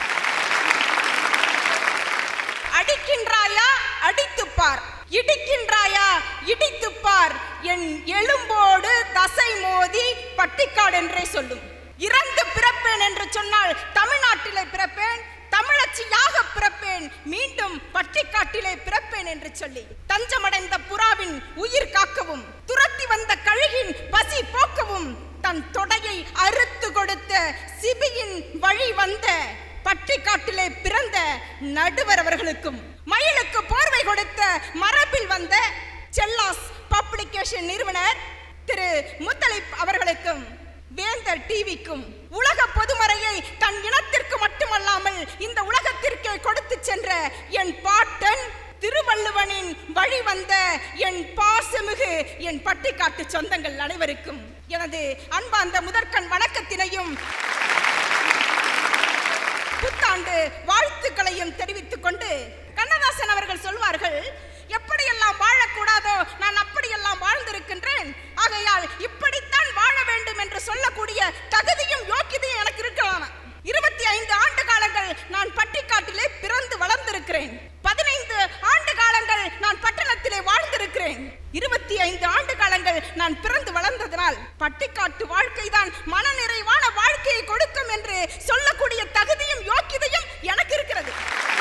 அடிக்கின்றாயா அடித்துப் பார் இடிக்கின்றாயா இடித்துப் பார் என் எலும்போடு தசை மோதி பட்டிக்காடு என்றே சொல்லும் இறந்து பிறப்பேன் என்று சொன்னால் தமிழ்நாட்டிலே பிறப்பேன் தமிழச்சியாக பிறப்பேன் மீண்டும் பட்டிக்காட்டிலே பிறப்பேன் என்று சொல்லி தஞ்சமடைந்த புறாவின் உயிர் காக்கவும் துரத்தி வந்த கழுகின் பசி போக்கவும் தன் தொடையை அறுத்து கொடுத்த சிபியின் வழி வந்த பட்டிக்காட்டிலே பிறந்த நடுவர் அவர்களுக்கும் மயிலுக்கு போர்வை கொடுத்த மரபில் வந்த செல்லாஸ் பப்ளிகேஷன் நிறுவனர் திரு முத்தலிப் அவர்களுக்கும் வேந்தர் டிவிக்கும் உலக பொதுமறையை தன் இனத்திற்கு மட்டுமல்லாமல் இந்த உலகத்திற்கே கொடுத்து சென்ற என் பாட்டன் திருவள்ளுவனின் வழி வந்த என் பாசமிகு என் பட்டிக்காட்டு சொந்தங்கள் அனைவருக்கும் எனது அன்பார்ந்த முதற்கண் வணக்கத்தினையும் புத்தாண்டு வாழ்த்துக்களையும் தெரிவித்துக் கொண்டு கண்ணதாசன் அவர்கள் சொல்வார்கள் எப்படியெல்லாம் வாழக்கூடாதோ நான் அப்படியெல்லாம் வாழ்ந்திருக்கின்றேன் ஆகையால் இப்படித்தான் வாழ வேண்டும் என்று சொல்லக்கூடிய தகுதியும் யோக்கியதையும் எனக்கு இருக்கலாம் இருபத்தி ஐந்து ஆண்டு காலங்கள் நான் பட்டிக்காட்டிலே பிறந்து வளர்ந்திருக்கிறேன் பதினைந்து ஆண்டு காலங்கள் நான் பட்டணத்திலே வாழ்ந்திருக்கிறேன் இருபத்தி ஐந்து ஆண்டு காலங்கள் நான் பிறந்து வளர்ந்ததனால் பட்டிக்காட்டு வாழ்க்கைதான் மனநிறைவான வாழ்க்கையை கொடுக்கும் என்று சொல்லக்கூடிய தகுதியும் யோக்கியதையும் எனக்கு இருக்கிறது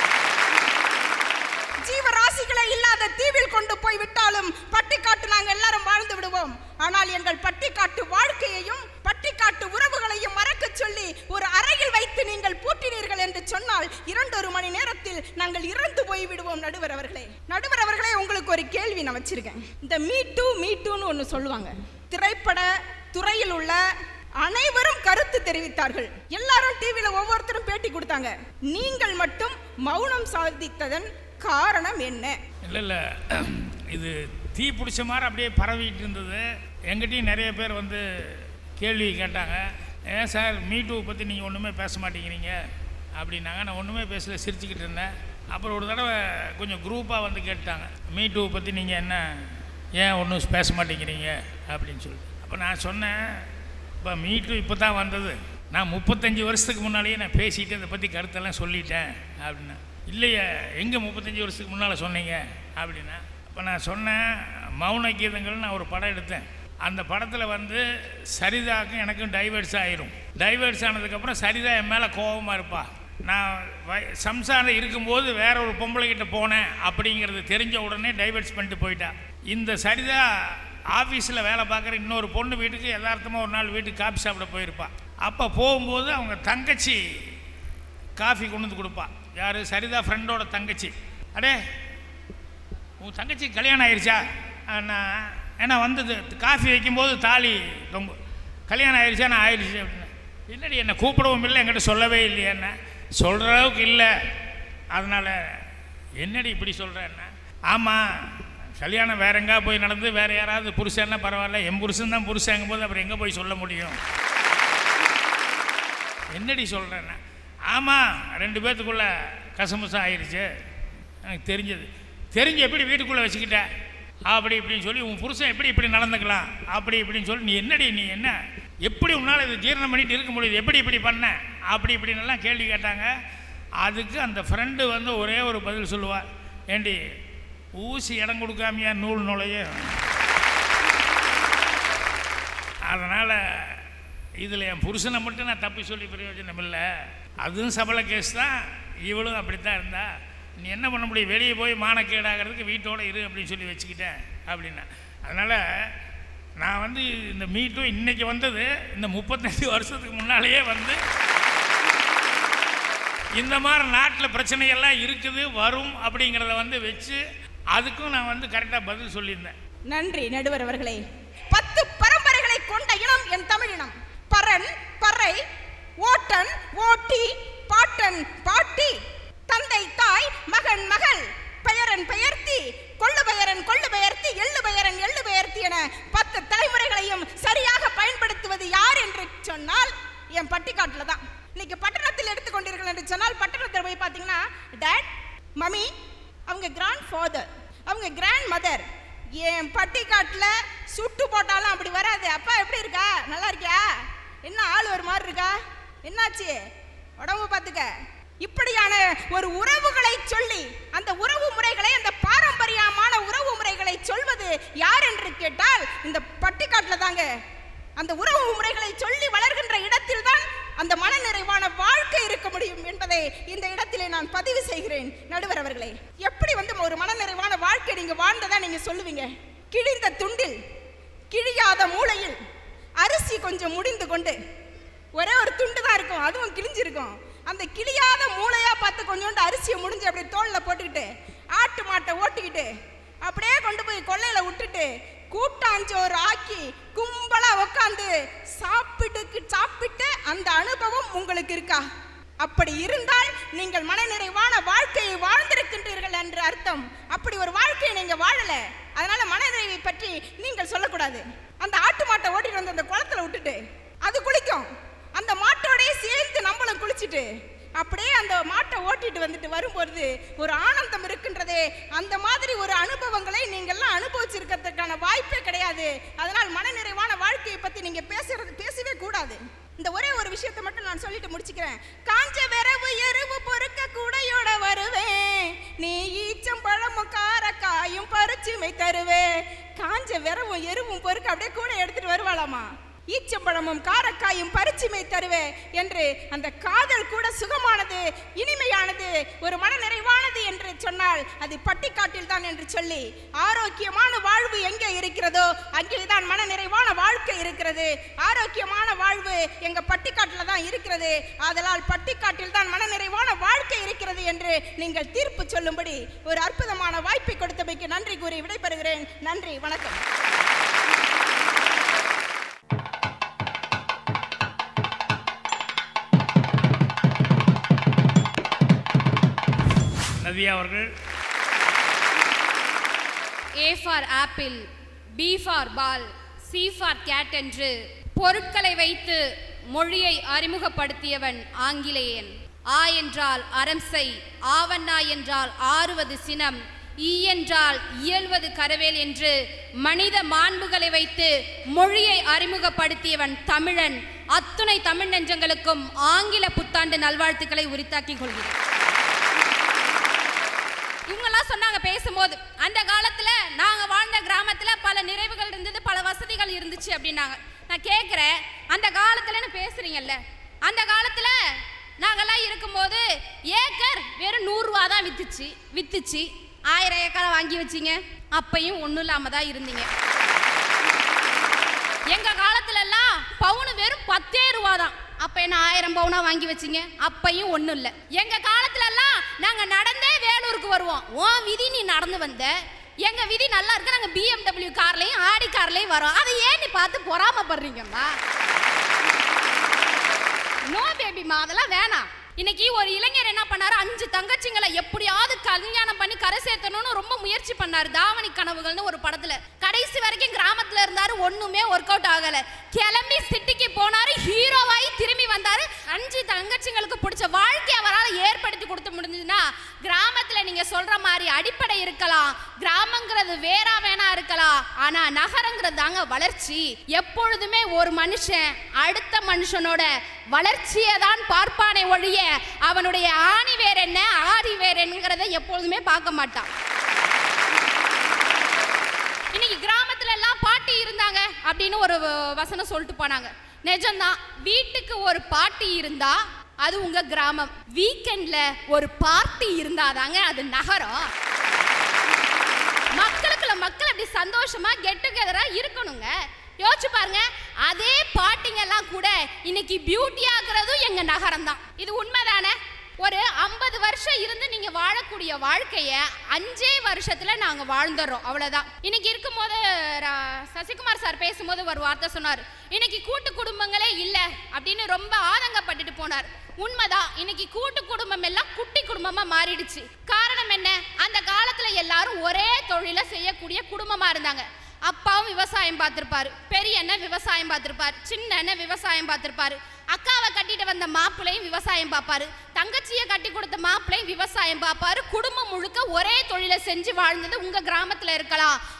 ஜீவராசிகளே இல்லாத தீவில் கொண்டு போய் விட்டாலும் பட்டிக்காட்டு நாங்கள் எல்லாரும் வாழ்ந்து விடுவோம் ஆனால் எங்கள் பட்டிக்காட்டு வாழ்க்கையையும் பட்டிக்காட்டு உறவுகளையும் மறக்க சொல்லி ஒரு அறையில் வைத்து நீங்கள் பூட்டினீர்கள் என்று சொன்னால் இரண்டொரு மணி நேரத்தில் நாங்கள் இறந்து போய் விடுவோம் நடுவர் அவர்களே நடுவர் அவர்களே உங்களுக்கு ஒரு கேள்வி நான் வச்சிருக்கேன் இந்த மீ டூ மீ டூன்னு ஒன்று சொல்லுவாங்க திரைப்பட துறையில் உள்ள அனைவரும் கருத்து தெரிவித்தார்கள் எல்லாரும் டிவியில ஒவ்வொருத்தரும் பேட்டி கொடுத்தாங்க நீங்கள் மட்டும் மௌனம் சாதித்ததன் காரணம் என்ன இல்லை இல்லை இது தீ பிடிச்ச மாதிரி அப்படியே பரவிட்டு இருந்தது எங்கிட்டையும் நிறைய பேர் வந்து கேள்வி கேட்டாங்க ஏன் சார் மீட்டூ பற்றி நீங்கள் ஒன்றுமே பேச மாட்டேங்கிறீங்க அப்படின்னாங்க நான் ஒன்றுமே பேசல சிரிச்சுக்கிட்டு இருந்தேன் அப்புறம் ஒரு தடவை கொஞ்சம் குரூப்பாக வந்து கேட்டாங்க மீட்டூ பற்றி நீங்கள் என்ன ஏன் ஒன்றும் பேச மாட்டேங்கிறீங்க அப்படின்னு சொல்லிட்டு அப்போ நான் சொன்னேன் இப்போ மீட்டு இப்போ தான் வந்தது நான் முப்பத்தஞ்சு வருஷத்துக்கு முன்னாலேயே நான் பேசிட்டு அதை பற்றி கருத்தெல்லாம் சொல்லிட்டேன் அப்படின்னா இல்லையே எங்கே முப்பத்தஞ்சு வருஷத்துக்கு முன்னால் சொன்னீங்க அப்படின்னா அப்போ நான் சொன்னேன் மௌன கீதங்கள்னு நான் ஒரு படம் எடுத்தேன் அந்த படத்தில் வந்து சரிதாக்கும் எனக்கும் டைவர்ஸ் ஆயிரும் டைவர்ஸ் ஆனதுக்கப்புறம் சரிதா என் மேலே கோபமாக இருப்பா நான் வய சம்சாரம் இருக்கும்போது வேற ஒரு பொம்பளை கிட்ட போனேன் அப்படிங்கிறது தெரிஞ்ச உடனே டைவர்ஸ் பண்ணிட்டு போயிட்டா இந்த சரிதா ஆஃபீஸில் வேலை பார்க்குற இன்னொரு பொண்ணு வீட்டுக்கு யதார்த்தமாக ஒரு நாள் வீட்டுக்கு காஃபி சாப்பிட போயிருப்பா அப்போ போகும்போது அவங்க தங்கச்சி காஃபி கொண்டு வந்து கொடுப்பா யார் சரிதா ஃப்ரெண்டோட தங்கச்சி அடே உன் தங்கச்சி கல்யாணம் ஆயிடுச்சா நான் ஏன்னா வந்தது காஃபி வைக்கும்போது தாலி தொங்கு கல்யாணம் ஆயிடுச்சா நான் ஆயிடுச்சு அப்படின்னு என்னடி என்னை கூப்பிடவும் இல்லை என்கிட்ட சொல்லவே இல்லையே என்ன சொல்கிற அளவுக்கு இல்லை அதனால் என்னடி இப்படி சொல்கிறேன்னா ஆமாம் கல்யாணம் வேற எங்கா போய் நடந்து வேற யாராவது புருஷன்னா பரவாயில்ல என் புருஷன் தான் புருஷங்கும் போது அப்புறம் எங்கே போய் சொல்ல முடியும் என்னடி சொல்கிறேன்னா ஆமாம் ரெண்டு பேர்த்துக்குள்ள கசமுசம் ஆயிடுச்சு எனக்கு தெரிஞ்சது தெரிஞ்சு எப்படி வீட்டுக்குள்ளே வச்சுக்கிட்ட அப்படி இப்படின்னு சொல்லி உன் புருஷன் எப்படி இப்படி நடந்துக்கலாம் அப்படி இப்படின்னு சொல்லி நீ என்னடி நீ என்ன எப்படி உன்னால் இது ஜீரணம் பண்ணிட்டு இருக்க முடியுது எப்படி இப்படி பண்ண அப்படி இப்படின்னு எல்லாம் கேள்வி கேட்டாங்க அதுக்கு அந்த ஃப்ரெண்டு வந்து ஒரே ஒரு பதில் சொல்லுவாள் ஏண்டி ஊசி இடம் கொடுக்காமையா நூல் நுழையும் அதனால் இதில் என் புருஷனை மட்டும் நான் தப்பி சொல்லி பிரயோஜனம் இல்லை அதுவும் சபல கேஸ் தான் இவளும் அப்படித்தான் இருந்தா நீ என்ன பண்ண முடியும் வெளியே போய் மானக்கேடாகிறதுக்கு வீட்டோட இரு அப்படின்னு சொல்லி வச்சுக்கிட்டேன் அப்படின்னா அதனால் நான் வந்து இந்த மீட்டும் இன்னைக்கு வந்தது இந்த முப்பத்தஞ்சு வருஷத்துக்கு முன்னாலேயே வந்து இந்த மாதிரி நாட்டில் பிரச்சனைகள்லாம் இருக்குது வரும் அப்படிங்கிறத வந்து வச்சு அதுக்கும் நான் வந்து கரெக்டாக பதில் சொல்லியிருந்தேன் நன்றி நடுவர் அவர்களே பத்து பரம்பரைகளை கொண்ட இனம் என் தமிழினம் பரன் பறை ஓட்டன் ஓட்டி பாட்டன் பாட்டி தந்தை தாய் மகன் மகள் பெயரன் பெயர்த்தி கொள்ளு பெயரன் கொள்ளு பெயர்த்தி எள்ளு பெயரன் எள்ளு பெயர்த்தி என பத்து என் பட்டிக்காட்டுல சுட்டு போட்டாலும் அப்படி வராது அப்பா எப்படி இருக்கா நல்லா இருக்கியா என்ன ஆள் ஒரு மாதிரி இருக்கா என்னாச்சு உடம்பு பார்த்துக்க இப்படியான ஒரு உறவுகளை சொல்லி அந்த உறவு முறைகளை அந்த பாரம்பரியமான உறவு முறைகளை சொல்வது யார் என்று கேட்டால் இந்த பட்டிக்காட்டுல தாங்க அந்த உறவு முறைகளை சொல்லி வளர்கின்ற இடத்தில்தான் அந்த மனநிறைவான வாழ்க்கை இருக்க முடியும் என்பதை இந்த இடத்திலே நான் பதிவு செய்கிறேன் நடுவர் அவர்களே எப்படி வந்து ஒரு மனநிறைவான வாழ்க்கை நீங்க வாழ்ந்ததா நீங்க சொல்லுவீங்க கிழிந்த துண்டில் கிழியாத மூளையில் அரிசி கொஞ்சம் முடிந்து கொண்டு ஒரே ஒரு துண்டு தான் இருக்கும் அதுவும் கிழிஞ்சிருக்கும் அந்த கிழியாத மூளையா பார்த்து கொஞ்சோண்டு அரிசியை முடிஞ்சு அப்படியே தோல்ல போட்டுக்கிட்டு ஆட்டு மாட்டை ஓட்டிக்கிட்டு அப்படியே கொண்டு போய் கொல்லையில விட்டுட்டு கூட்டாஞ்சோறு ஆக்கி கும்பலா உட்காந்து சாப்பிட்டு சாப்பிட்டு அந்த அனுபவம் உங்களுக்கு இருக்கா அப்படி இருந்தால் நீங்கள் மனநிறைவான வாழ்க்கையை வாழ்ந்திருக்கின்றீர்கள் என்று அர்த்தம் அப்படி ஒரு வாழ்க்கையை நீங்க வாழல அதனால மனநிறைவை பற்றி நீங்கள் சொல்லக்கூடாது அந்த ஆட்டு மாட்டை ஓட்டிட்டு வந்து அந்த குளத்துல விட்டுட்டு அது குளிக்கும் அந்த மாட்டோடயே சேர்ந்து நம்மளும் குளிச்சுட்டு அப்படியே அந்த மாட்டை ஓட்டிட்டு வந்துட்டு வரும்பொழுது ஒரு ஆனந்தம் இருக்கின்றதே அந்த மாதிரி ஒரு அனுபவங்களை நீங்கள்லாம் அனுபவிச்சிருக்கிறதுக்கான வாய்ப்பே கிடையாது அதனால் மனநிறைவான வாழ்க்கையை பத்தி நீங்க பேசுறது பேசவே கூடாது இந்த ஒரே ஒரு விஷயத்தை மட்டும் நான் சொல்லிட்டு முடிச்சுக்கிறேன் காஞ்ச விரவு எருவு பொறுக்க கூடையோட வருவேன் நீ ஈச்சம் பழமும் காரக்காயும் பறிச்சுமை தருவே காஞ்ச விரவும் எருவும் பொறுக்க அப்படியே கூட எடுத்துட்டு வருவாளாமா ஈச்சம்பழமும் காரக்காயும் பரிச்சுமை தருவே என்று அந்த காதல் கூட சுகமானது இனிமையானது ஒரு மன நிறைவானது என்று சொன்னால் அது பட்டிக்காட்டில் தான் என்று சொல்லி ஆரோக்கியமான வாழ்வு எங்கே இருக்கிறதோ அங்கே தான் மன நிறைவான வாழ்க்கை இருக்கிறது ஆரோக்கியமான வாழ்வு எங்க பட்டிக்காட்டில் தான் இருக்கிறது ஆதலால் பட்டிக்காட்டில் தான் மன நிறைவான வாழ்க்கை இருக்கிறது என்று நீங்கள் தீர்ப்பு சொல்லும்படி ஒரு அற்புதமான வாய்ப்பை கொடுத்தமைக்கு நன்றி கூறி விடைபெறுகிறேன் நன்றி வணக்கம் நதியா அவர்கள் A for apple B for ball C for cat என்று பொருட்களை வைத்து மொழியை அறிமுகப்படுத்தியவன் ஆங்கிலேயன் ஆ என்றால் அறம் செய் ஆவண்ணா என்றால் ஆறுவது சினம் ஈ என்றால் இயல்வது கரவேல் என்று மனித மாண்புகளை வைத்து மொழியை அறிமுகப்படுத்தியவன் தமிழன் அத்துணை தமிழ் நெஞ்சங்களுக்கும் ஆங்கில புத்தாண்டு நல்வாழ்த்துக்களை உரித்தாக்கிக் கொள்கிறேன் இவங்கெல்லாம் சொன்னாங்க பேசும்போது அந்த காலத்துல நாங்க வாழ்ந்த கிராமத்துல பல நிறைவுகள் இருந்தது பல வசதிகள் இருந்துச்சு அப்படின்னாங்க நான் கேட்குறேன் அந்த காலத்துலன்னு பேசுறீங்கல்ல அந்த காலத்துல நாங்கெல்லாம் இருக்கும்போது ஏக்கர் வெறும் நூறுரூவா தான் வித்துச்சு வித்துச்சு ஆயிரம் ஏக்கரை வாங்கி வச்சீங்க அப்பையும் ஒன்றும் இல்லாம தான் இருந்தீங்க எங்க காலத்துல எல்லாம் பவுனு வெறும் பத்தே ரூபா தான் அப்ப என்ன ஆயிரம் பவுனா வாங்கி வச்சீங்க அப்பையும் ஒண்ணும் இல்ல எங்க காலத்துல எல்லாம் நாங்க நடந்தே வேலூருக்கு வருவோம் உன் விதி நீ நடந்து வந்த எங்க விதி நல்லா இருக்கு நாங்க பிஎம்டபிள்யூ கார்லயும் ஆடி கார்லயும் வரோம் அதை ஏன் நீ பார்த்து பொறாமப்படுறீங்கம்மா நோ பேபிமா அதெல்லாம் வேணாம் இன்னைக்கு ஒரு இளைஞர் என்ன பண்ணாரு அஞ்சு தங்கச்சிங்களை எப்படியாவது கல்யாணம் பண்ணி கரை சேர்த்தணும்னு ரொம்ப முயற்சி பண்ணாரு தாவணி கனவுகள்னு ஒரு படத்துல கடைசி வரைக்கும் கிராமத்துல இருந்தாரு ஒண்ணுமே ஒர்க் அவுட் ஆகல கிளம்பி சிட்டிக்கு போனாரு ஹீரோவாயி திரும்பி வந்தாரு அஞ்சு தங்கச்சிங்களுக்கு பிடிச்ச வாழ்க்கை அவரால் ஏற்படுத்தி கொடுத்து முடிஞ்சதுன்னா கிராமத்துல நீங்க சொல்ற மாதிரி அடிப்படை இருக்கலாம் கிராமங்கிறது வேறா வேணா இருக்கலாம் ஆனா நகரங்கிறது தாங்க வளர்ச்சி எப்பொழுதுமே ஒரு மனுஷன் அடுத்த மனுஷனோட வளர்ச்சியை தான் பார்ப்பானே ஒழிய அவனுடைய ஆணி வேற என்ன ஆதி வேற என்னங்கிறத எப்பொழுதுமே பார்க்க மாட்டான் இன்னைக்கு கிராமத்துல எல்லாம் பாட்டி இருந்தாங்க அப்படின்னு ஒரு வ- வசனம் சொல்லிட்டு போனாங்க நிஜம்தான் வீட்டுக்கு ஒரு பாட்டி இருந்தா அது உங்க கிராமம் வீக்கெண்ட்ல ஒரு பார்ட்டி இருந்தாதாங்க அது நகரம் மக்களுக்குள்ள மக்கள் அப்படி சந்தோஷமா கெட் டுகெதரா இருக்கணுங்க யோசிச்சு பாருங்க அதே பாட்டிங்க எல்லாம் கூட இன்னைக்கு பியூட்டி ஆகுறதும் எங்க நகரம் தான் இது உண்மைதானே ஒரு ஐம்பது வருஷம் இருந்து நீங்க வாழக்கூடிய வாழ்க்கைய அஞ்சே வருஷத்துல நாங்க வாழ்ந்துடுறோம் அவ்வளவுதான் இன்னைக்கு இருக்கும்போது ரா- சசிகுமார் சார் பேசும்போது ஒரு வார்த்தை சொன்னார் இன்னைக்கு கூட்டு குடும்பங்களே இல்ல அப்படின்னு ரொம்ப ஆதங்கப்பட்டுட்டு போனார் உண்மைதான் இன்னைக்கு கூட்டு குடும்பம் எல்லாம் குட்டி குடும்பமா மாறிடுச்சு காரணம் என்ன அந்த காலத்துல எல்லாரும் ஒரே தொழிலை செய்யக்கூடிய குடும்பமா இருந்தாங்க அப்பாவும் விவசாயம் பார்த்திருப்பாரு பெரிய அண்ணன் விவசாயம் பார்த்திருப்பாரு சின்ன அண்ணன் விவசாயம் பார்த்திருப்பாரு அக்காவை கட்டிட்டு வந்த மாப்பிள்ளையும் விவசாயம் பார்ப்பாரு தங்கச்சியை கட்டி கொடுத்த மாப்பிள்ளையும் விவசாயம் பார்ப்பாரு குடும்பம் முழுக்க ஒரே தொழிலை செஞ்சு வாழ்ந்தது உங்க கிராமத்துல இருக்கலாம்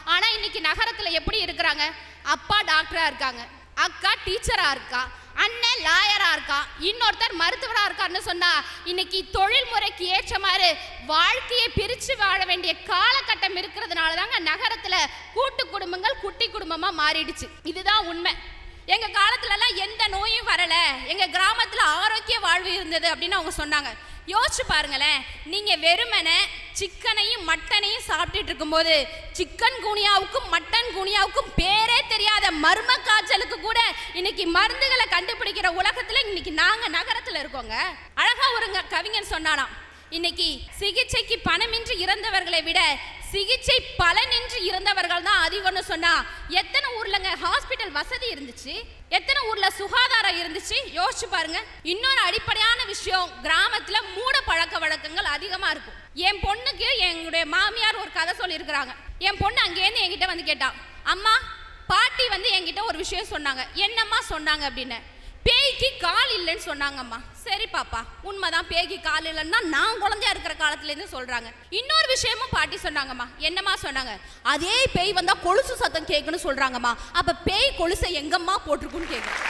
ஆனா இன்னைக்கு நகரத்துல எப்படி இருக்கிறாங்க அப்பா டாக்டரா இருக்காங்க அக்கா டீச்சரா இருக்கா அண்ணன் லாயரா இருக்கா இன்னொருத்தர் மருத்துவரா இருக்கான்னு சொன்னா இன்னைக்கு தொழில் முறைக்கு ஏற்ற மாதிரி வாழ்க்கையை பிரிச்சு வாழ வேண்டிய காலகட்டம் இருக்கிறதுனால தாங்க நகரத்துல கூட்டு குடும்பங்கள் குட்டி குடும்பமா மாறிடுச்சு இதுதான் உண்மை எங்க காலத்துல எல்லாம் எந்த நோயும் வரல எங்க கிராமத்துல ஆரோக்கிய வாழ்வு இருந்தது அப்படின்னு அவங்க சொன்னாங்க யோசிச்சு பாருங்களேன் நீங்க வெறுமனே சிக்கனையும் மட்டனையும் சாப்பிட்டுட்டு இருக்கும்போது சிக்கன் குனியாவுக்கும் மட்டன் குனியாவுக்கும் பேரே தெரியாத மர்ம காய்ச்சலுக்கு கூட இன்னைக்கு மருந்துகளை கண்டுபிடிக்கிற உலகத்துல இன்னைக்கு நாங்க நகரத்துல இருக்கோங்க அழகா ஒரு ங்க- கவிஞன் சொன்னானாம் இன்னைக்கு சிகிச்சைக்கு பணமின்றி இறந்தவர்களை விட சிகிச்சை பலனின்றி இறந்தவர்கள் தான் அதிகம்னு சொன்னா எத்தனை ஊர்லங்க ஹாஸ்பிட்டல் வசதி இருந்துச்சு எத்தனை ஊர்ல சுகாதாரம் இருந்துச்சு யோசிச்சு பாருங்க இன்னொரு அடிப்படையான விஷயம் கிராமத்துல மூட பழக்க வழக்கங்கள் அதிகமா இருக்கும் என் பொண்ணுக்கு எங்களுடைய மாமியார் ஒரு கதை சொல்லியிருக்கிறாங்க என் பொண்ணு அங்கேருந்து என்கிட்ட வந்து கேட்டான் அம்மா பாட்டி வந்து என்கிட்ட ஒரு விஷயம் சொன்னாங்க என்னம்மா சொன்னாங்க அப்படின்னு பேய்க்கு கால் இல்லைன்னு சொன்னாங்கம்மா சரி பாப்பா உண்மைதான் பேய்க்கு கால் இல்லைன்னா நான் குழந்தையா இருக்கிற காலத்துல இருந்து சொல்றாங்க இன்னொரு விஷயமும் பாட்டி சொன்னாங்கம்மா என்னம்மா சொன்னாங்க அதே பேய் வந்தா கொலுசு சத்தம் கேட்குன்னு சொல்றாங்கம்மா அப்ப பேய் கொலுசை எங்கம்மா போட்டிருக்குன்னு கேட்குறேன்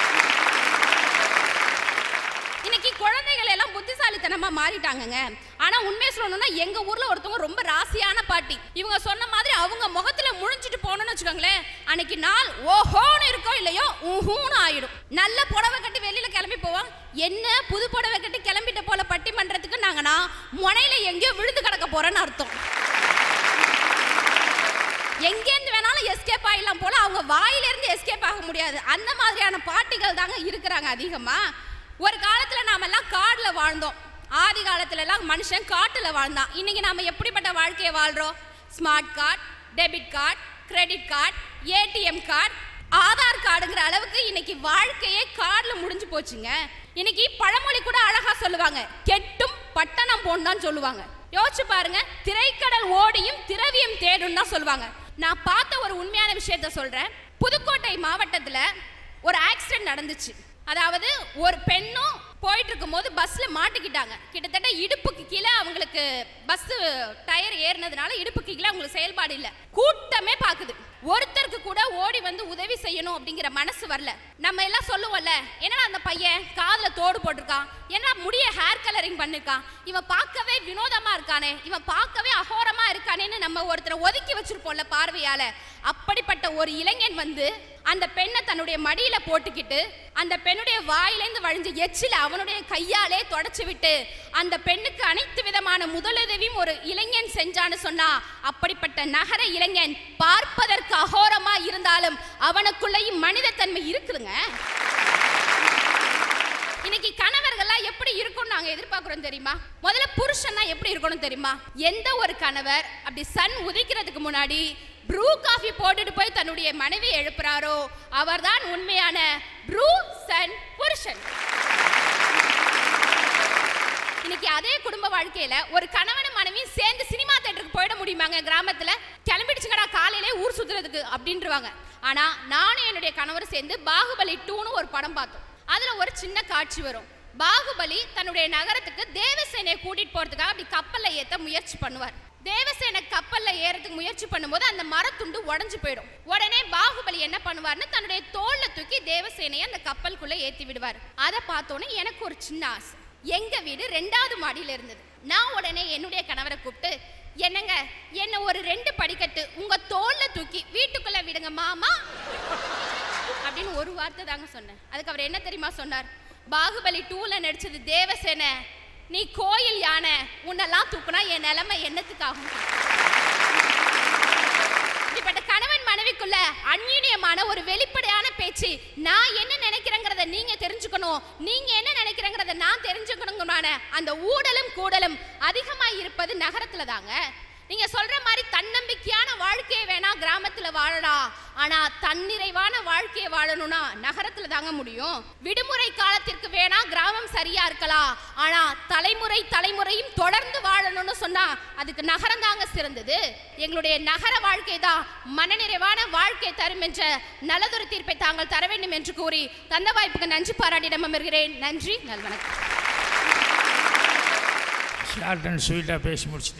இன்னைக்கு குழந்தைகள் எல்லாம் புத்திசாலித்தனமா மாறிட்டாங்கங்க ஆனா உண்மையை சொல்லணும்னா எங்க ஊர்ல ஒருத்தவங்க ரொம்ப ராசியான பாட்டி இவங்க சொன்ன மாதிரி அவங்க முகத்துல முழிஞ்சிட்டு போனோம்னு வச்சுக்கோங்களேன் அன்னைக்கு நாள் ஓஹோன்னு இருக்கோ இல்லையோ ஊஹூன்னு ஆயிடும் நல்ல புடவை கட்டி வெளியில கிளம்பி போவோம் என்ன புது புடவை கட்டி கிளம்பிட்ட போல பட்டிமன்றத்துக்கு நாங்கன்னா முனையில எங்கேயோ விழுந்து கிடக்க போறேன்னு அர்த்தம் எங்கேருந்து வேணாலும் எஸ்கேப் ஆயிடலாம் போல அவங்க வாயிலிருந்து எஸ்கேப் ஆக முடியாது அந்த மாதிரியான பாட்டிகள் தாங்க இருக்கிறாங்க அதிகமா ஒரு காலத்துல நாம எல்லாம் காடுல வாழ்ந்தோம் ஆதி காலத்துல எல்லாம் மனுஷன் காட்டுல வாழ்ந்தான் இன்னைக்கு நாம எப்படிப்பட்ட வாழ்க்கையை வாழ்றோம் smart card debit card credit card ATM card Aadhaar கார்டுங்கிற அளவுக்கு இன்னைக்கு வாழ்க்கையே கார்டுல முடிஞ்சு போச்சுங்க இன்னைக்கு பழமொழி கூட அழகா சொல்லுவாங்க கெட்டும் பட்டணம் போன்னு சொல்லுவாங்க யோசிச்சு பாருங்க திரைக்கடல் ஓடியும் திரவியம் தேடும் தான் சொல்லுவாங்க நான் பார்த்த ஒரு உண்மையான விஷயத்த சொல்றேன் புதுக்கோட்டை மாவட்டத்துல ஒரு ஆக்சிடென்ட் நடந்துச்சு அதாவது ஒரு பெண்ணும் போயிட்டு இருக்கும்போது பஸ்ல மாட்டிக்கிட்டாங்க கிட்டத்தட்ட இடுப்புக்கு கீழே அவங்களுக்கு பஸ் டயர் ஏறினதுனால இடுப்புக்கு கீழே அவங்களுக்கு செயல்பாடு இல்லை கூட்டமே பாக்குது ஒருத்தருக்கு கூட ஓடி வந்து உதவி செய்யணும் அப்படிங்கிற மனசு வரல நம்ம எல்லாம் சொல்லுவோம்ல என்னடா அந்த பையன் காதுல தோடு போட்டிருக்கான் என்ன முடிய ஹேர் கலரிங் பண்ணிருக்கான் இவன் பார்க்கவே வினோதமா இருக்கானே இவன் பார்க்கவே அகோரமா இருக்கானேன்னு நம்ம ஒருத்தரை ஒதுக்கி வச்சிருப்போம்ல பார்வையால அப்படிப்பட்ட ஒரு இளைஞன் வந்து அந்த பெண்ணை தன்னுடைய மடியில போட்டுக்கிட்டு அந்த பெண்ணுடைய வாயிலேந்து வழிஞ்ச எச்சில அவனுடைய கையாலே தொடச்சு விட்டு அந்த பெண்ணுக்கு அனைத்து விதமான முதலுதவியும் ஒரு இளைஞன் செஞ்சான்னு சொன்னா அப்படிப்பட்ட நகர இளைஞன் பார்ப்பதற்கு அகோரமா இருந்தாலும் அவனுக்குள்ளேயும் மனிதத்தன்மை இருக்குதுங்க இன்னைக்கு கணவர்கள்லாம் எப்படி இருக்கும்னு நாங்க எதிர்பார்க்கிறோம் தெரியுமா முதல்ல புருஷன்னா எப்படி இருக்கணும் தெரியுமா எந்த ஒரு கணவர் அப்படி சன் உதிக்கிறதுக்கு முன்னாடி ப்ரூ காஃபி போட்டுட்டு போய் தன்னுடைய மனைவி எழுப்புறாரோ அவர்தான் உண்மையான ப்ரூ சன் புருஷன் இன்னைக்கு அதே குடும்ப வாழ்க்கையில ஒரு கணவனும் மனைவியும் சேர்ந்து சினிமா தேட்டருக்கு போயிட முடியுமாங்க கிராமத்துல கிளம்பிடுச்சுங்கடா காலையிலே ஊர் சுத்துறதுக்கு அப்படின்றவாங்க ஆனா நானும் என்னுடைய கணவர் சேர்ந்து பாகுபலி டூன்னு ஒரு படம் பார்த்தோம் அதுல ஒரு சின்ன காட்சி வரும் பாகுபலி தன்னுடைய நகரத்துக்கு தேவசேனையை கூட்டிட்டு போறதுக்காக அப்படி கப்பல்ல ஏத்த முயற்சி பண்ணுவார் தேவசேனை கப்பல்ல ஏறதுக்கு முயற்சி பண்ணும்போது அந்த மரத்துண்டு உடைஞ்சு போயிடும் உடனே பாகுபலி என்ன பண்ணுவார்னு தன்னுடைய தோல்ல தூக்கி தேவசேனையை அந்த கப்பலுக்குள்ள ஏத்தி விடுவார் அதை பார்த்தோன்னே எனக்கு ஒரு சின்ன ஆசை எங்க வீடு ரெண்டாவது மாடியில இருந்தது நான் உடனே என்னுடைய கணவரை கூப்பிட்டு என்னங்க என்ன ஒரு ரெண்டு படிக்கட்டு உங்க தோல்ல தூக்கி வீட்டுக்குள்ள விடுங்க மாமா அப்படின்னு ஒரு வார்த்தை தாங்க சொன்னேன் அதுக்கு அவர் என்ன தெரியுமா சொன்னார் பாகுபலி டூல நடிச்சது தேவசேனை நீ கோயில் யானை உன்னெல்லாம் தூக்குனா என் நிலைமை என்னத்துக்காகும் இப்படிப்பட்ட கணவன் மனைவிக்குள்ள அந்யுன்யமான ஒரு வெளிப்படையான பேச்சு நான் என்ன நினைக்கிறேங்கிறத நீங்க தெரிஞ்சுக்கணும் நீங்க என்ன நினைக்கிறேங்கிறத நான் தெரிஞ்சுக்கணுங்கமான அந்த ஊடலும் கூடலும் அதிகமா இருப்பது நகரத்துல தாங்க நீங்க சொல்ற மாதிரி தன்னம்பிக்கையான வாழ்க்கையை வேணா கிராமத்துல வாழலாம் ஆனா தன்னிறைவான வாழ்க்கையை வாழணும்னா நகரத்துல தாங்க முடியும் விடுமுறை காலத்திற்கு வேணா கிராமம் சரியா இருக்கலாம் ஆனா தலைமுறை தலைமுறையும் தொடர்ந்து வாழணும்னு சொன்னா அதுக்கு நகரம் தாங்க சிறந்தது எங்களுடைய நகர வாழ்க்கை தான் மனநிறைவான வாழ்க்கை தரும் என்ற நல்லதொரு தீர்ப்பை தாங்கள் தர வேண்டும் என்று கூறி தந்த வாய்ப்புக்கு நன்றி பாராட்டிடம் அமர்கிறேன் நன்றி நல்வணக்கம் ஷார்ட் அண்ட் ஸ்வீட்டாக பேசி முடிச்சிட்டீங்க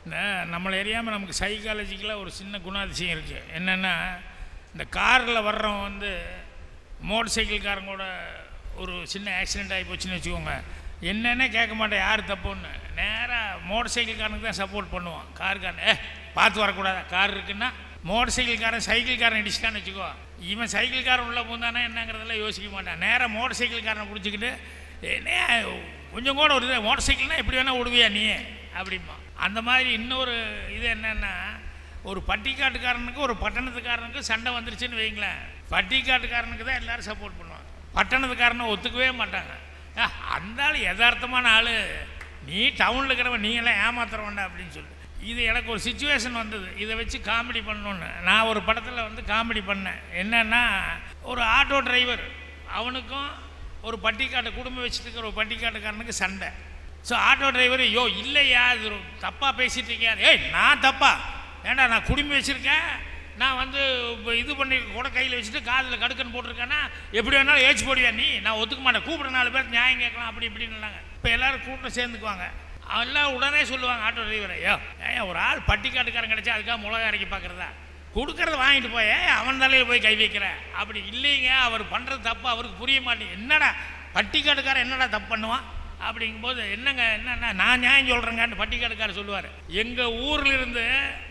இந்த நம்மளை எரியாமல் நமக்கு சைக்காலஜிக்கலாக ஒரு சின்ன குணாதிசயம் இருக்குது என்னென்னா இந்த காரில் வர்றவன் வந்து மோட்டர் சைக்கிள்காரங்க கூட ஒரு சின்ன ஆக்சிடெண்ட் ஆகி போச்சுன்னு வச்சுக்கோங்க என்னன்னே கேட்க மாட்டேன் யார் தப்புன்னு நேராக மோட்டர் சைக்கிள்காரனுக்கு தான் சப்போர்ட் பண்ணுவான் காருக்காரன் ஏ பார்த்து வரக்கூடாதா கார் இருக்குன்னா மோட்டர் சைக்கிள்காரன் சைக்கிள்காரன் இடிச்சிட்டான்னு வச்சுக்கோ இவன் சைக்கிள்காரன் உள்ளே பூந்தானா என்னங்கிறதெல்லாம் யோசிக்க மாட்டான் நேராக மோட்டர் சைக்கிள்காரனை பிடிச்சிக்கிட்டு என்ன கொஞ்சம் கூட ஒரு இது மோட்டர் சைக்கிள்னா எப்படி வேணால் விடுவியா நீ அப்படிம்பா அந்த மாதிரி இன்னொரு இது என்னென்னா ஒரு பட்டிக்காட்டுக்காரனுக்கு ஒரு பட்டணத்துக்காரனுக்கு சண்டை வந்துருச்சுன்னு வைங்களேன் பட்டிக்காட்டுக்காரனுக்கு தான் எல்லாரும் சப்போர்ட் பண்ணுவாங்க பட்டணத்துக்காரனை ஒத்துக்கவே மாட்டாங்க "ஆ, அந்த ஆள் யதார்த்தமான ஆள் நீ டவுனில் இருக்கிறவன் நீங்களாம் ஏமாத்துறவன்டா அப்படின்னு சொல்லிட்டு இது எனக்கு ஒரு சுச்சுவேஷன் வந்தது இதை வச்சு காமெடி பண்ணணுன்னு நான் ஒரு படத்தில் வந்து காமெடி பண்ணேன் என்னன்னா ஒரு ஆட்டோ டிரைவர் அவனுக்கும் ஒரு பட்டிக்காட்டு குடும்பம் வச்சுட்டு இருக்கிற ஒரு பட்டிக்காட்டுக்காரனுக்கு சண்டை ஸோ ஆட்டோ டிரைவர் யோ இல்லையா இது ஒரு தப்பாக பேசிட்டு இருக்கியா ஏய் நான் தப்பா ஏண்டா நான் குடும்பம் வச்சுருக்கேன் நான் வந்து இப்ப இது பண்ணி கூட கையில் வச்சுட்டு காதில் கடுக்கன்னு போட்டிருக்கேன்னா எப்படி வேணாலும் ஏச்சு போடுவியா நீ நான் ஒத்துக்க மாட்டேன் கூப்பிட நாலு பேர் நியாயம் கேட்கலாம் அப்படி இப்படின்னுலாங்க இப்போ எல்லாரும் கூட்டம் சேர்ந்துக்குவாங்க எல்லாம் உடனே சொல்லுவாங்க ஆட்டோ டிரைவரை ஐயோ ஏன் ஒரு ஆள் பட்டிக்காட்டுக்காரன் கிடைச்சா அதுக்காக மிளகா அரைக்கி பார்க்குறதா கொடுக்கறத வாங்கிட்டு போய் ஏன் அவன் தலையில் போய் கை வைக்கிற அப்படி இல்லைங்க அவர் பண்ணுறது தப்பு அவருக்கு புரிய மாட்டேங்குது என்னடா பட்டிக்காட்டுக்காரன் என்னடா தப்பு பண்ணுவான் அப்படிங்கும்போது என்னங்க என்னன்னா நான் நியாயம் சொல்கிறேங்கன்னு பட்டிக்காட்டுக்காரர் சொல்லுவார் எங்கள் ஊரில் இருந்து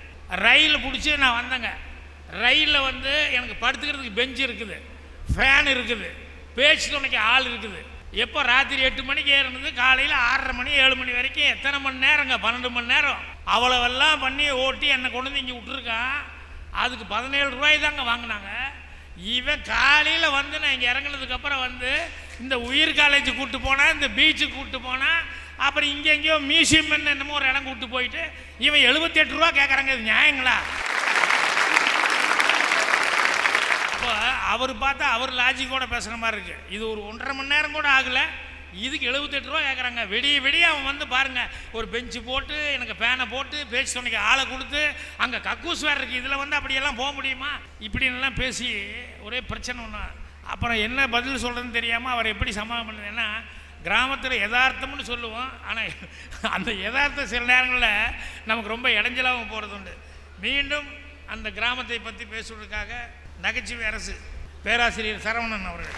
ரயில் பிடிச்சி நான் வந்தேங்க ரயிலில் வந்து எனக்கு படுத்துக்கிறதுக்கு பெஞ்ச் இருக்குது ஃபேன் இருக்குது பேச்சு துணைக்கு ஆள் இருக்குது எப்போ ராத்திரி எட்டு மணிக்கு ஏறினது காலையில் ஆறரை மணி ஏழு மணி வரைக்கும் எத்தனை மணி நேரங்க பன்னெண்டு மணி நேரம் அவ்வளவெல்லாம் பண்ணி ஓட்டி என்னை கொண்டு வந்து இங்கே விட்டுருக்கான் அதுக்கு பதினேழு ரூபாய் தாங்க வாங்கினாங்க இவன் காலையில் வந்து நான் இங்கே இறங்குனதுக்கப்புறம் வந்து இந்த உயிர் காலேஜ் கூப்பிட்டு போனேன் இந்த பீச்சுக்கு கூப்பிட்டு போனேன் அப்புறம் இங்கே எங்கேயோ மியூசியம் என்னமோ ஒரு இடம் கூப்பிட்டு போயிட்டு இவன் எழுபத்தி எட்டு ரூபா கேட்குறாங்க இது நியாயங்களா இப்போ அவர் பார்த்தா அவர் லாஜிக்கோட பேசுகிற மாதிரி இருக்கு இது ஒரு ஒன்றரை மணி நேரம் கூட ஆகலை இதுக்கு எழுபத்தெட்டு ரூபா கேட்குறாங்க விடிய விடிய அவன் வந்து பாருங்க ஒரு பெஞ்சு போட்டு எனக்கு பேனை போட்டு பேச்சு துணைக்கு ஆளை கொடுத்து அங்கே கக்கூஸ் வேறு இருக்குது இதில் வந்து அப்படியெல்லாம் போக முடியுமா இப்படின்லாம் பேசி ஒரே பிரச்சனை ஒன்று அப்புறம் என்ன பதில் சொல்கிறதுன்னு தெரியாமல் அவர் எப்படி சமாதானம் பண்ணுது ஏன்னா கிராமத்தில் யதார்த்தம்னு சொல்லுவோம் ஆனால் அந்த யதார்த்தம் சில நேரங்களில் நமக்கு ரொம்ப இடைஞ்சலாகவும் போகிறது உண்டு மீண்டும் அந்த கிராமத்தை பற்றி பேசுவதற்காக நகைச்சுவை அரசு பேராசிரியர் சரவணன் அவர்கள்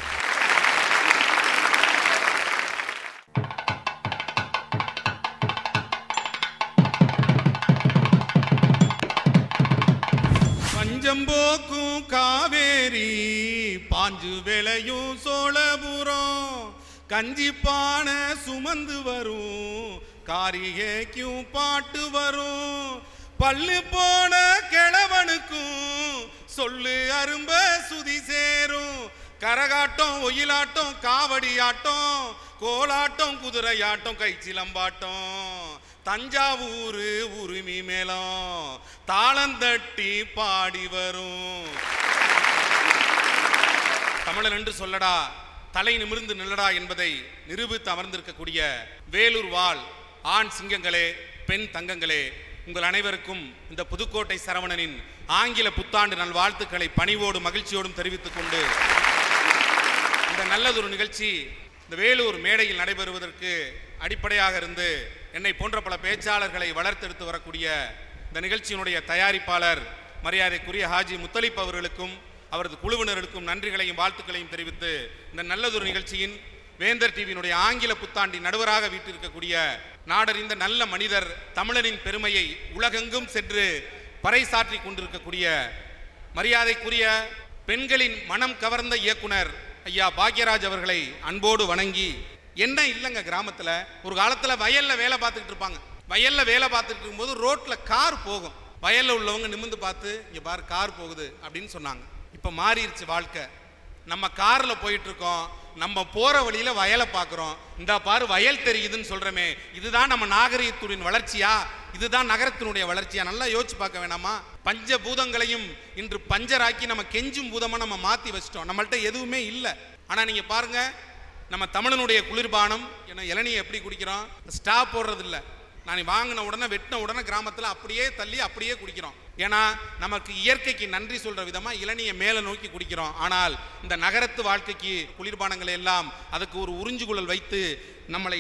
பஞ்சம் போக்கும் காவேரி பாஞ்சு விளையும் சோழபுரம் கஞ்சி பானை சுமந்து வரும் காரிகைக்கும் பாட்டு வரும் பல்லு போன கிழவனுக்கும் சொல்லு அரும்ப சுதி சேரும் கரகாட்டம் ஒயிலாட்டம் காவடி ஆட்டம் கோலாட்டம் குதிரையாட்டம் கைச்சிலம்பாட்டம் தஞ்சாவூர் உரிமை மேளம் தாளந்தட்டி பாடி வரும் தமிழன் என்று சொல்லடா தலை நிமிர்ந்து நில்லடா என்பதை நிரூபித்து அமர்ந்திருக்கக்கூடிய வேலூர் வாழ் ஆண் சிங்கங்களே பெண் தங்கங்களே உங்கள் அனைவருக்கும் இந்த புதுக்கோட்டை சரவணனின் ஆங்கில புத்தாண்டு நல்வாழ்த்துக்களை பணிவோடு மகிழ்ச்சியோடும் தெரிவித்துக் கொண்டு இந்த நல்லதொரு நிகழ்ச்சி இந்த வேலூர் மேடையில் நடைபெறுவதற்கு அடிப்படையாக இருந்து என்னை போன்ற பல பேச்சாளர்களை வளர்த்தெடுத்து வரக்கூடிய இந்த நிகழ்ச்சியினுடைய தயாரிப்பாளர் மரியாதைக்குரிய ஹாஜி முத்தலிப் அவர்களுக்கும் அவரது குழுவினர்களுக்கும் நன்றிகளையும் வாழ்த்துக்களையும் தெரிவித்து இந்த நல்லதொரு நிகழ்ச்சியின் வேந்தர் டிவியினுடைய ஆங்கில புத்தாண்டின் நடுவராக வீட்டிருக்கக்கூடிய நாடறிந்த நல்ல மனிதர் தமிழனின் பெருமையை உலகெங்கும் சென்று பறைசாற்றி கொண்டிருக்கக்கூடிய மரியாதைக்குரிய பெண்களின் மனம் கவர்ந்த இயக்குனர் ஐயா பாக்யராஜ் அவர்களை அன்போடு வணங்கி என்ன இல்லைங்க கிராமத்துல ஒரு காலத்துல வயல்ல வேலை பார்த்துக்கிட்டு இருப்பாங்க வயல்ல வேலை பார்த்துட்டு இருக்கும்போது ரோட்ல கார் போகும் வயல்ல உள்ளவங்க நிமிந்து பார்த்து இங்க பாரு கார் போகுது அப்படின்னு சொன்னாங்க இப்ப மாறிடுச்சு வாழ்க்கை நம்ம கார்ல போயிட்டு இருக்கோம் நம்ம போற வழியில வயலை பார்க்குறோம் இந்த பாரு வயல் தெரியுதுன்னு சொல்றோமே இதுதான் நம்ம நாகரிகத்துடன் வளர்ச்சியா இதுதான் நகரத்தினுடைய வளர்ச்சியா நல்லா யோசிச்சு பார்க்க வேணாமா பஞ்ச பூதங்களையும் இன்று பஞ்சராக்கி நம்ம கெஞ்சும் பூதமா நம்ம மாத்தி வச்சிட்டோம் நம்மள்ட்ட எதுவுமே இல்லை ஆனா நீங்க பாருங்க நம்ம தமிழனுடைய குளிர்பானம் ஏன்னா இளநியை எப்படி குடிக்கிறோம் ஸ்டா போடுறது இல்ல நான் வாங்கின உடனே வெட்டின உடனே கிராமத்துல அப்படியே தள்ளி அப்படியே குடிக்கிறோம் ஏன்னா நமக்கு இயற்கைக்கு நன்றி சொல்ற விதமா இளநியை மேலே நோக்கி குடிக்கிறோம் ஆனால் இந்த நகரத்து வாழ்க்கைக்கு குளிர்பானங்களை எல்லாம் அதுக்கு ஒரு உறிஞ்சுகுழல் வைத்து நம்மளை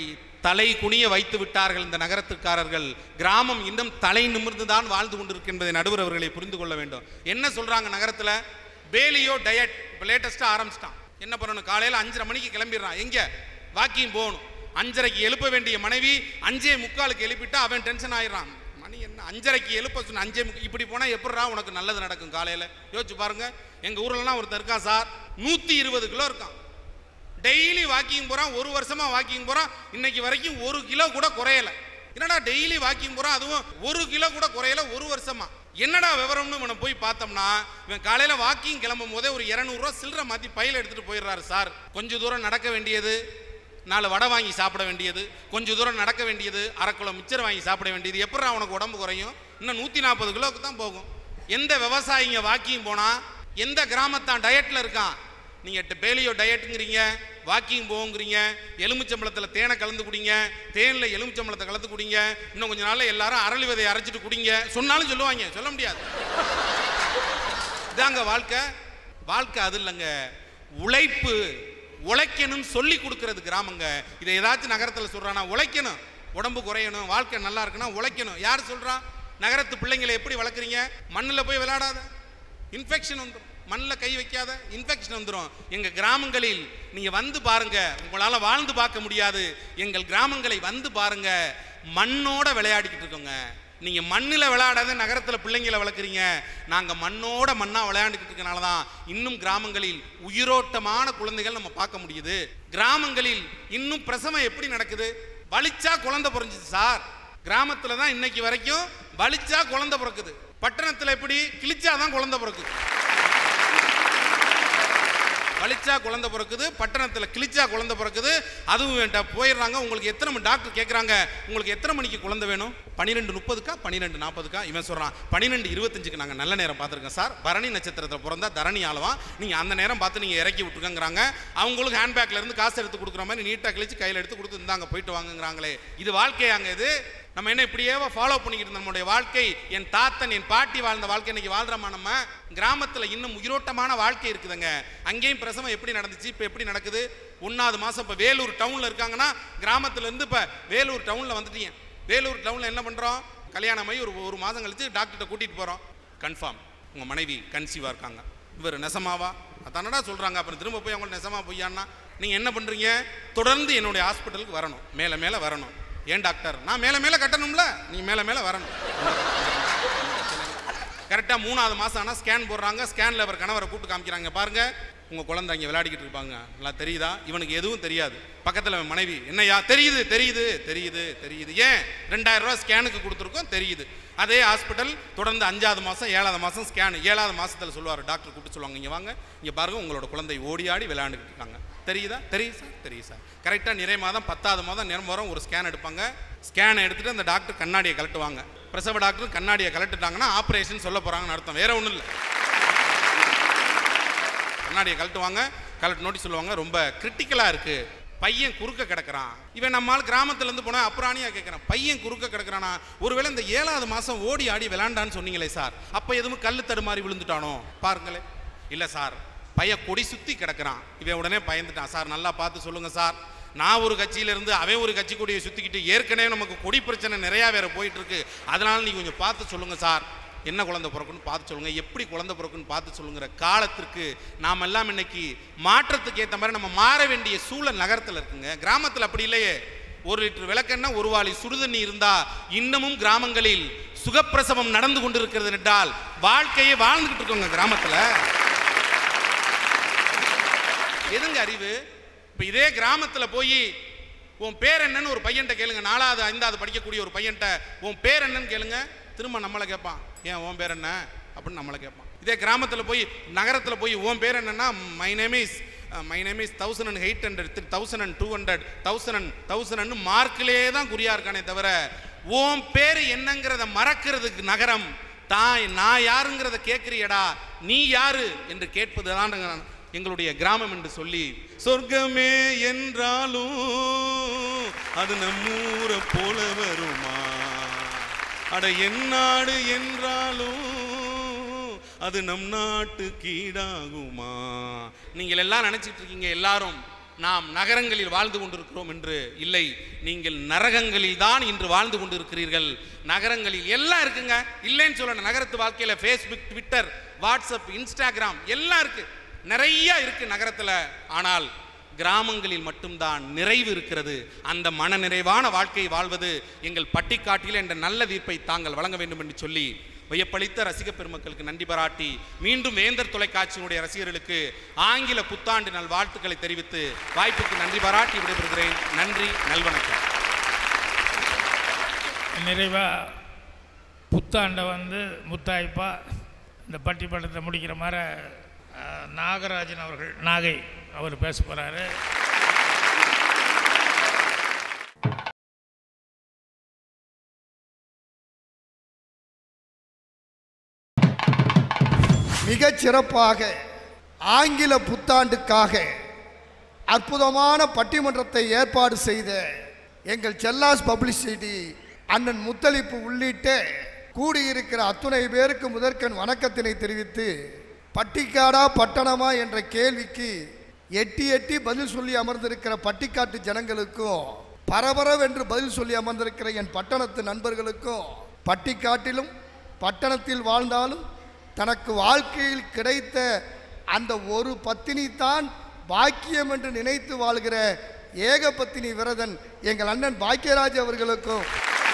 தலை குனிய வைத்து விட்டார்கள் இந்த நகரத்துக்காரர்கள் கிராமம் இன்னும் தலை நிமிர்ந்து தான் வாழ்ந்து கொண்டிருக்கின்றதை நடுவர் அவர்களை புரிந்து கொள்ள வேண்டும் என்ன சொல்றாங்க நகரத்துல பேலியோ டயட் இப்போ லேட்டஸ்ட்டாக ஆரம்பிச்சிட்டான் என்ன பண்ணணும் காலையில் அஞ்சரை மணிக்கு கிளம்பிடுறான் எங்க வாக்கிங் போகணும் அஞ்சரைக்கு எழுப்ப வேண்டிய மனைவி அஞ்சே முக்காலுக்கு எழுப்பிட்டா அவன் டென்ஷன் ஆயிடுறான் மணி என்ன அஞ்சரைக்கு எழுப்ப சொன்ன அஞ்சே முக்கு இப்படி போனால் எப்படிரா உனக்கு நல்லது நடக்கும் காலையில் யோசிச்சு பாருங்க எங்கள் ஊர்லலாம் ஒருத்தர் இருக்கான் சார் நூற்றி இருபது கிலோ இருக்கான் டெய்லி வாக்கிங் போகிறான் ஒரு வருஷமா வாக்கிங் போகிறான் இன்னைக்கு வரைக்கும் ஒரு கிலோ கூட குறையல என்னடா டெய்லி வாக்கிங் போகிறான் அதுவும் ஒரு கிலோ கூட குறையல ஒரு வருஷமா என்னடா விவரம்னு இவனை போய் பார்த்தோம்னா இவன் காலையில் வாக்கிங் கிளம்பும் போதே ஒரு இரநூறுவா சில்லற மாற்றி பையில எடுத்துகிட்டு போயிடுறாரு சார் கொஞ்ச தூரம் நடக்க வேண்டியது நாலு வடை வாங்கி சாப்பிட வேண்டியது கொஞ்ச தூரம் நடக்க வேண்டியது அரை கிலோ மிச்சர் வாங்கி சாப்பிட வேண்டியது எப்படா அவனுக்கு உடம்பு குறையும் இன்னும் நூற்றி நாற்பது கிலோவுக்கு தான் போகும் எந்த விவசாயிங்க வாக்கிங் போனால் எந்த கிராமத்தான் டயட்டில் இருக்கான் நீங்கள் பேலியோ டயட்டுங்கிறீங்க வாக்கிங் போங்கிறீங்க எலுமிச்சம்பழத்தில் தேனை கலந்து குடிங்க தேனில் எலுமிச்சம்பழத்தை கலந்து குடிங்க இன்னும் கொஞ்ச நாள்ல எல்லாரும் அரளி விதையை அரைச்சிட்டு குடிங்க சொன்னாலும் சொல்லுவாங்க சொல்ல முடியாது இதாங்க வாழ்க்கை வாழ்க்கை அது இல்லைங்க உழைப்பு உழைக்கணும் சொல்லி கொடுக்கறது கிராமங்க இதை ஏதாச்சும் நகரத்தில் சொல்றானா உழைக்கணும் உடம்பு குறையணும் வாழ்க்கை நல்லா இருக்குன்னா உழைக்கணும் யார் சொல்றா நகரத்து பிள்ளைங்களை எப்படி வளர்க்குறீங்க மண்ணில் போய் விளையாடாத இன்ஃபெக்ஷன் வந்துடும் மண்ணில் கை வைக்காத இன்ஃபெக்ஷன் வந்துடும் எங்கள் கிராமங்களில் நீங்கள் வந்து பாருங்க உங்களால் வாழ்ந்து பார்க்க முடியாது எங்கள் கிராமங்களை வந்து பாருங்க மண்ணோட விளையாடிக்கிட்டு இருக்கோங்க நீங்க மண்ணில் விளையாடாத நகரத்தில் பிள்ளைங்களை வளர்க்குறீங்க நாங்க மண்ணோட மண்ணா விளையாண்டுக்கிட்டு இருக்கனால தான் இன்னும் கிராமங்களில் உயிரோட்டமான குழந்தைகள் நம்ம பார்க்க முடியுது கிராமங்களில் இன்னும் பிரசவம் எப்படி நடக்குது வலிச்சா குழந்தை பிறந்துச்சு சார் கிராமத்துல தான் இன்னைக்கு வரைக்கும் வலிச்சா குழந்தை பிறக்குது பட்டணத்துல எப்படி கிழிச்சாதான் குழந்தை பிறக்குது வலிச்சா குழந்தை பிறக்குது பட்டணத்தில் கிழிச்சா குழந்தை பிறக்குது அதுவும் வேண்டாம் போயிடுறாங்க உங்களுக்கு எத்தனை மணி டாக்டர் கேட்குறாங்க உங்களுக்கு எத்தனை மணிக்கு குழந்தை வேணும் பன்னிரெண்டு முப்பதுக்கா பன்னிரெண்டு நாற்பதுக்கா இவன் சொல்கிறான் பன்னிரெண்டு இருபத்தஞ்சுக்கு நாங்கள் நல்ல நேரம் பார்த்துருக்கோம் சார் பரணி நட்சத்திரத்தில் பிறந்தா தரணி ஆளவான் நீங்கள் அந்த நேரம் பார்த்து நீங்கள் இறக்கி விட்டுருக்கங்கிறாங்க அவங்களுக்கு ஹேண்ட்பேக்ல இருந்து காசு எடுத்து கொடுக்குற மாதிரி நீட்டாக கழிச்சு கையில் எடுத்து கொடுத்து இந்தாங்க போயிட்டு வாங்குங்கிறாங்களே இது வாழ்க்கையாங்க இது நம்ம என்ன இப்படியே ஃபாலோ பண்ணிக்கிட்டு இருந்தோம். நம்மளுடைய வாழ்க்கை என் தாத்தன் என் பாட்டி வாழ்ந்த வாழ்க்கை இன்னைக்கு வாழ்றோமா நம்ம கிராமத்தில் இன்னும் உயிரோட்டமான வாழ்க்கை இருக்குதுங்க அங்கேயும் பிரசவம் எப்படி நடந்துச்சு இப்போ எப்படி நடக்குது ஒன்றாவது மாதம் இப்போ வேலூர் டவுனில் இருக்காங்கன்னா கிராமத்துல இருந்து இப்போ வேலூர் டவுனில் வந்துட்டீங்க வேலூர் டவுனில் என்ன பண்ணுறோம் கல்யாணம் ஆகி ஒரு ஒரு மாதம் கழிச்சு டாக்டர்கிட்ட கூட்டிகிட்டு போகிறோம் கன்ஃபார்ம் உங்கள் மனைவி கன்சீவாக இருக்காங்க இவர் நெசமாவா அதானடா சொல்கிறாங்க அப்புறம் திரும்ப போய் அவங்க நெசமா பொய்யான்னா நீங்கள் என்ன பண்ணுறீங்க தொடர்ந்து என்னுடைய ஹாஸ்பிட்டலுக்கு வரணும் மேலே மேலே வரணும் ஏன் டாக்டர் நான் மேலே மேலே கட்டணும்ல நீ மேலே மேலே வரணும் கரெக்டாக மூணாவது மாதம் ஆனால் ஸ்கேன் போடுறாங்க ஸ்கேனில் அவர் கணவரை கூப்பிட்டு காமிக்கிறாங்க பாருங்க உங்கள் குழந்தை இங்கே விளையாடிக்கிட்டு இருப்பாங்க நல்லா தெரியுதா இவனுக்கு எதுவும் தெரியாது பக்கத்தில் அவன் மனைவி என்னய்யா தெரியுது தெரியுது தெரியுது தெரியுது ஏன் ரெண்டாயிரம் ரூபாய் ஸ்கேனுக்கு கொடுத்துருக்கோம் தெரியுது அதே ஹாஸ்பிட்டல் தொடர்ந்து அஞ்சாவது மாதம் ஏழாவது மாதம் ஸ்கேன் ஏழாவது மாதத்தில் சொல்லுவார் டாக்டர் கூப்பிட்டு சொல்லுவாங்க இங்கே வாங்க இங்கே பாருங்க உங்களோட குழந்தை ஓடி ஆடி விளையாண்டுக்கிட்டு இருக்காங்க தெரியுதா தெரியுது சார் தெரியுது சார் கரெக்டாக நிறை மாதம் பத்தாவது மாதம் நிறம் வரும் ஒரு ஸ்கேன் எடுப்பாங்க ஸ்கேனை எடுத்துட்டு அந்த டாக்டர் கண்ணாடியை கலட்டுவாங்க பிரசவ டாக்டர் கண்ணாடியை கலட்டுட்டாங்கன்னா ஆப்ரேஷன் சொல்ல போகிறாங்கன்னு அர்த்தம் வேற ஒன்றும் இல்லை கண்ணாடியை கழட்டுவாங்க கலட்டு நோட்டி சொல்லுவாங்க ரொம்ப கிரிட்டிக்கலாக இருக்கு பையன் குறுக்க கிடக்குறான் இவன் நம்மால் கிராமத்துல இருந்து போனா அப்புறாணியா கேட்குறான் பையன் குறுக்க கிடக்குறானா ஒருவேளை இந்த ஏழாவது மாசம் ஓடி ஆடி விளாண்டான்னு சொன்னீங்களே சார் அப்ப எதுவும் கல்லு தடுமாறி விழுந்துட்டானோ பாருங்களே இல்ல சார் பையன் கொடி சுத்தி கிடக்குறான் இவன் உடனே பயந்துட்டான் சார் நல்லா பார்த்து சொல்லுங்க சார் நான் ஒரு கட்சியில இருந்து அவன் ஒரு கட்சி கொடியை சுத்திக்கிட்டு ஏற்கனவே நமக்கு கொடி பிரச்சனை நிறையா வேற போயிட்டு இருக்கு அதனால நீங்க கொஞ்சம் பார்த்து சொல்லுங்க சார் என்ன குழந்தை பிறக்குன்னு பார்த்து சொல்லுங்க எப்படி குழந்தை பிறக்குன்னு பார்த்து சொல்லுங்கிற காலத்திற்கு நாம் எல்லாம் இன்னைக்கு மாற்றத்துக்கு ஏற்ற மாதிரி நம்ம மாற வேண்டிய சூழல் நகரத்தில் இருக்குங்க கிராமத்தில் அப்படி இல்லையே ஒரு லிட்டர் விளக்கெண்ணெய் ஒரு வாளி சுடுதண்ணி இருந்தா இன்னமும் கிராமங்களில் சுகப்பிரசவம் நடந்து கொண்டிருக்கிறது என்றால் வாழ்க்கையை வாழ்ந்துகிட்டு இருக்கோங்க கிராமத்தில் எதுங்க அறிவு இப்போ இதே கிராமத்தில் போய் உன் பேர் என்னன்னு ஒரு பையன்ட்ட கேளுங்க நாலாவது ஐந்தாவது படிக்கக்கூடிய ஒரு பையன்ட்ட உன் பேர் என்னன்னு கேளுங்க திரும்ப நம்மளை கேட்பான் ஏன் உன் பேர் என்ன அப்படின்னு நம்மளை கேட்பான் இதே கிராமத்தில் போய் நகரத்தில் போய் உன் பேர் என்னன்னா my name is my name is thousand and eight hundred thousand and two hundred thousand and thousand மார்க்கிலே தான் குறியா இருக்கானே தவிர உன் பேர் என்னங்கிறத மறக்கிறதுக்கு நகரம் தான் நான் யாருங்கிறத கேட்குறியடா நீ யாரு என்று கேட்பது தான் எங்களுடைய கிராமம் என்று சொல்லி சொர்க்கமே என்றாலும் அது நம்மூரை போல வருமா அட என்னாடு என்றாலும் அது நம் நாட்டு கீடாகுமா நீங்கள் எல்லாம் நினைச்சிட்டு இருக்கீங்க எல்லாரும் நாம் நகரங்களில் வாழ்ந்து கொண்டிருக்கிறோம் என்று இல்லை நீங்கள் நரகங்களில் தான் இன்று வாழ்ந்து கொண்டிருக்கிறீர்கள் நகரங்களில் எல்லாம் இருக்குங்க இல்லைன்னு சொல்லணும் நகரத்து வாழ்க்கையில ஃபேஸ்புக் ட்விட்டர் வாட்ஸ்அப் இன்ஸ்டாகிராம் எல்லாம் இருக்கு நிறைய இருக்கு நகரத்துல ஆனால் கிராமங்களில் மட்டும்தான் நிறைவு இருக்கிறது அந்த மன நிறைவான வாழ்க்கையை வாழ்வது எங்கள் பட்டிக்காட்டில் என்ற நல்ல தீர்ப்பை தாங்கள் வழங்க வேண்டும் என்று சொல்லி வியப்பளித்த ரசிக பெருமக்களுக்கு நன்றி பாராட்டி மீண்டும் வேந்தர் தொலைக்காட்சியினுடைய ரசிகர்களுக்கு ஆங்கில புத்தாண்டு நல் வாழ்த்துக்களை தெரிவித்து வாய்ப்புக்கு நன்றி பாராட்டி விடைபெறுகிறேன் நன்றி நல்வணக்கம் நிறைவாக புத்தாண்டை வந்து முத்தாய்ப்பா இந்த பட்டிமன்றத்தை முடிக்கிற மாதிரி அஹ், நாகராஜன் அவர்கள் நாகை அவர் பேச போகிறாரு மிகச் சிறப்பாக ஆங்கில புத்தாண்டுக்காக அற்புதமான பட்டிமன்றத்தை ஏற்பாடு செய்த எங்கள் செல்லாஸ் பப்ளிசிட்டி அண்ணன் முத்தளிப்பு உள்ளிட்ட கூடியிருக்கிற அத்துணை பேருக்கு முதற்கண் வணக்கத்தினை தெரிவித்து பட்டிக்காடா பட்டணமா என்ற கேள்விக்கு எட்டி எட்டி பதில் சொல்லி அமர்ந்திருக்கிற பட்டிக்காட்டு ஜனங்களுக்கும் பரபரவென்று பதில் சொல்லி அமர்ந்திருக்கிற என் பட்டணத்து நண்பர்களுக்கும் பட்டிக்காட்டிலும் பட்டணத்தில் வாழ்ந்தாலும் தனக்கு வாழ்க்கையில் கிடைத்த அந்த ஒரு பத்தினி தான் பாக்கியம் என்று நினைத்து வாழ்கிற ஏக பத்தினி விரதன் எங்கள் அண்ணன் பாக்கியராஜ் அவர்களுக்கும்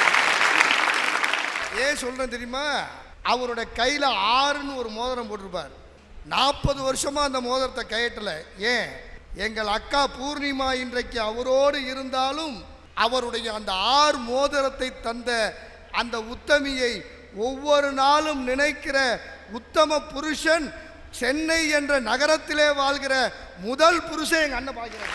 ஏன் சொல்றேன் தெரியுமா அவரோட கையில் ஆறுன்னு ஒரு மோதிரம் போட்டிருப்பார் நாற்பது வருஷமா அந்த மோதிரத்தை கையட்டல ஏன் எங்கள் அக்கா பூர்ணிமா இன்றைக்கு அவரோடு இருந்தாலும் அவருடைய அந்த ஆறு மோதிரத்தை தந்த அந்த உத்தமியை ஒவ்வொரு நாளும் நினைக்கிற உத்தம புருஷன் சென்னை என்ற நகரத்திலே வாழ்கிற முதல் புருஷன் எங்க அண்ணன் பார்க்கிறார்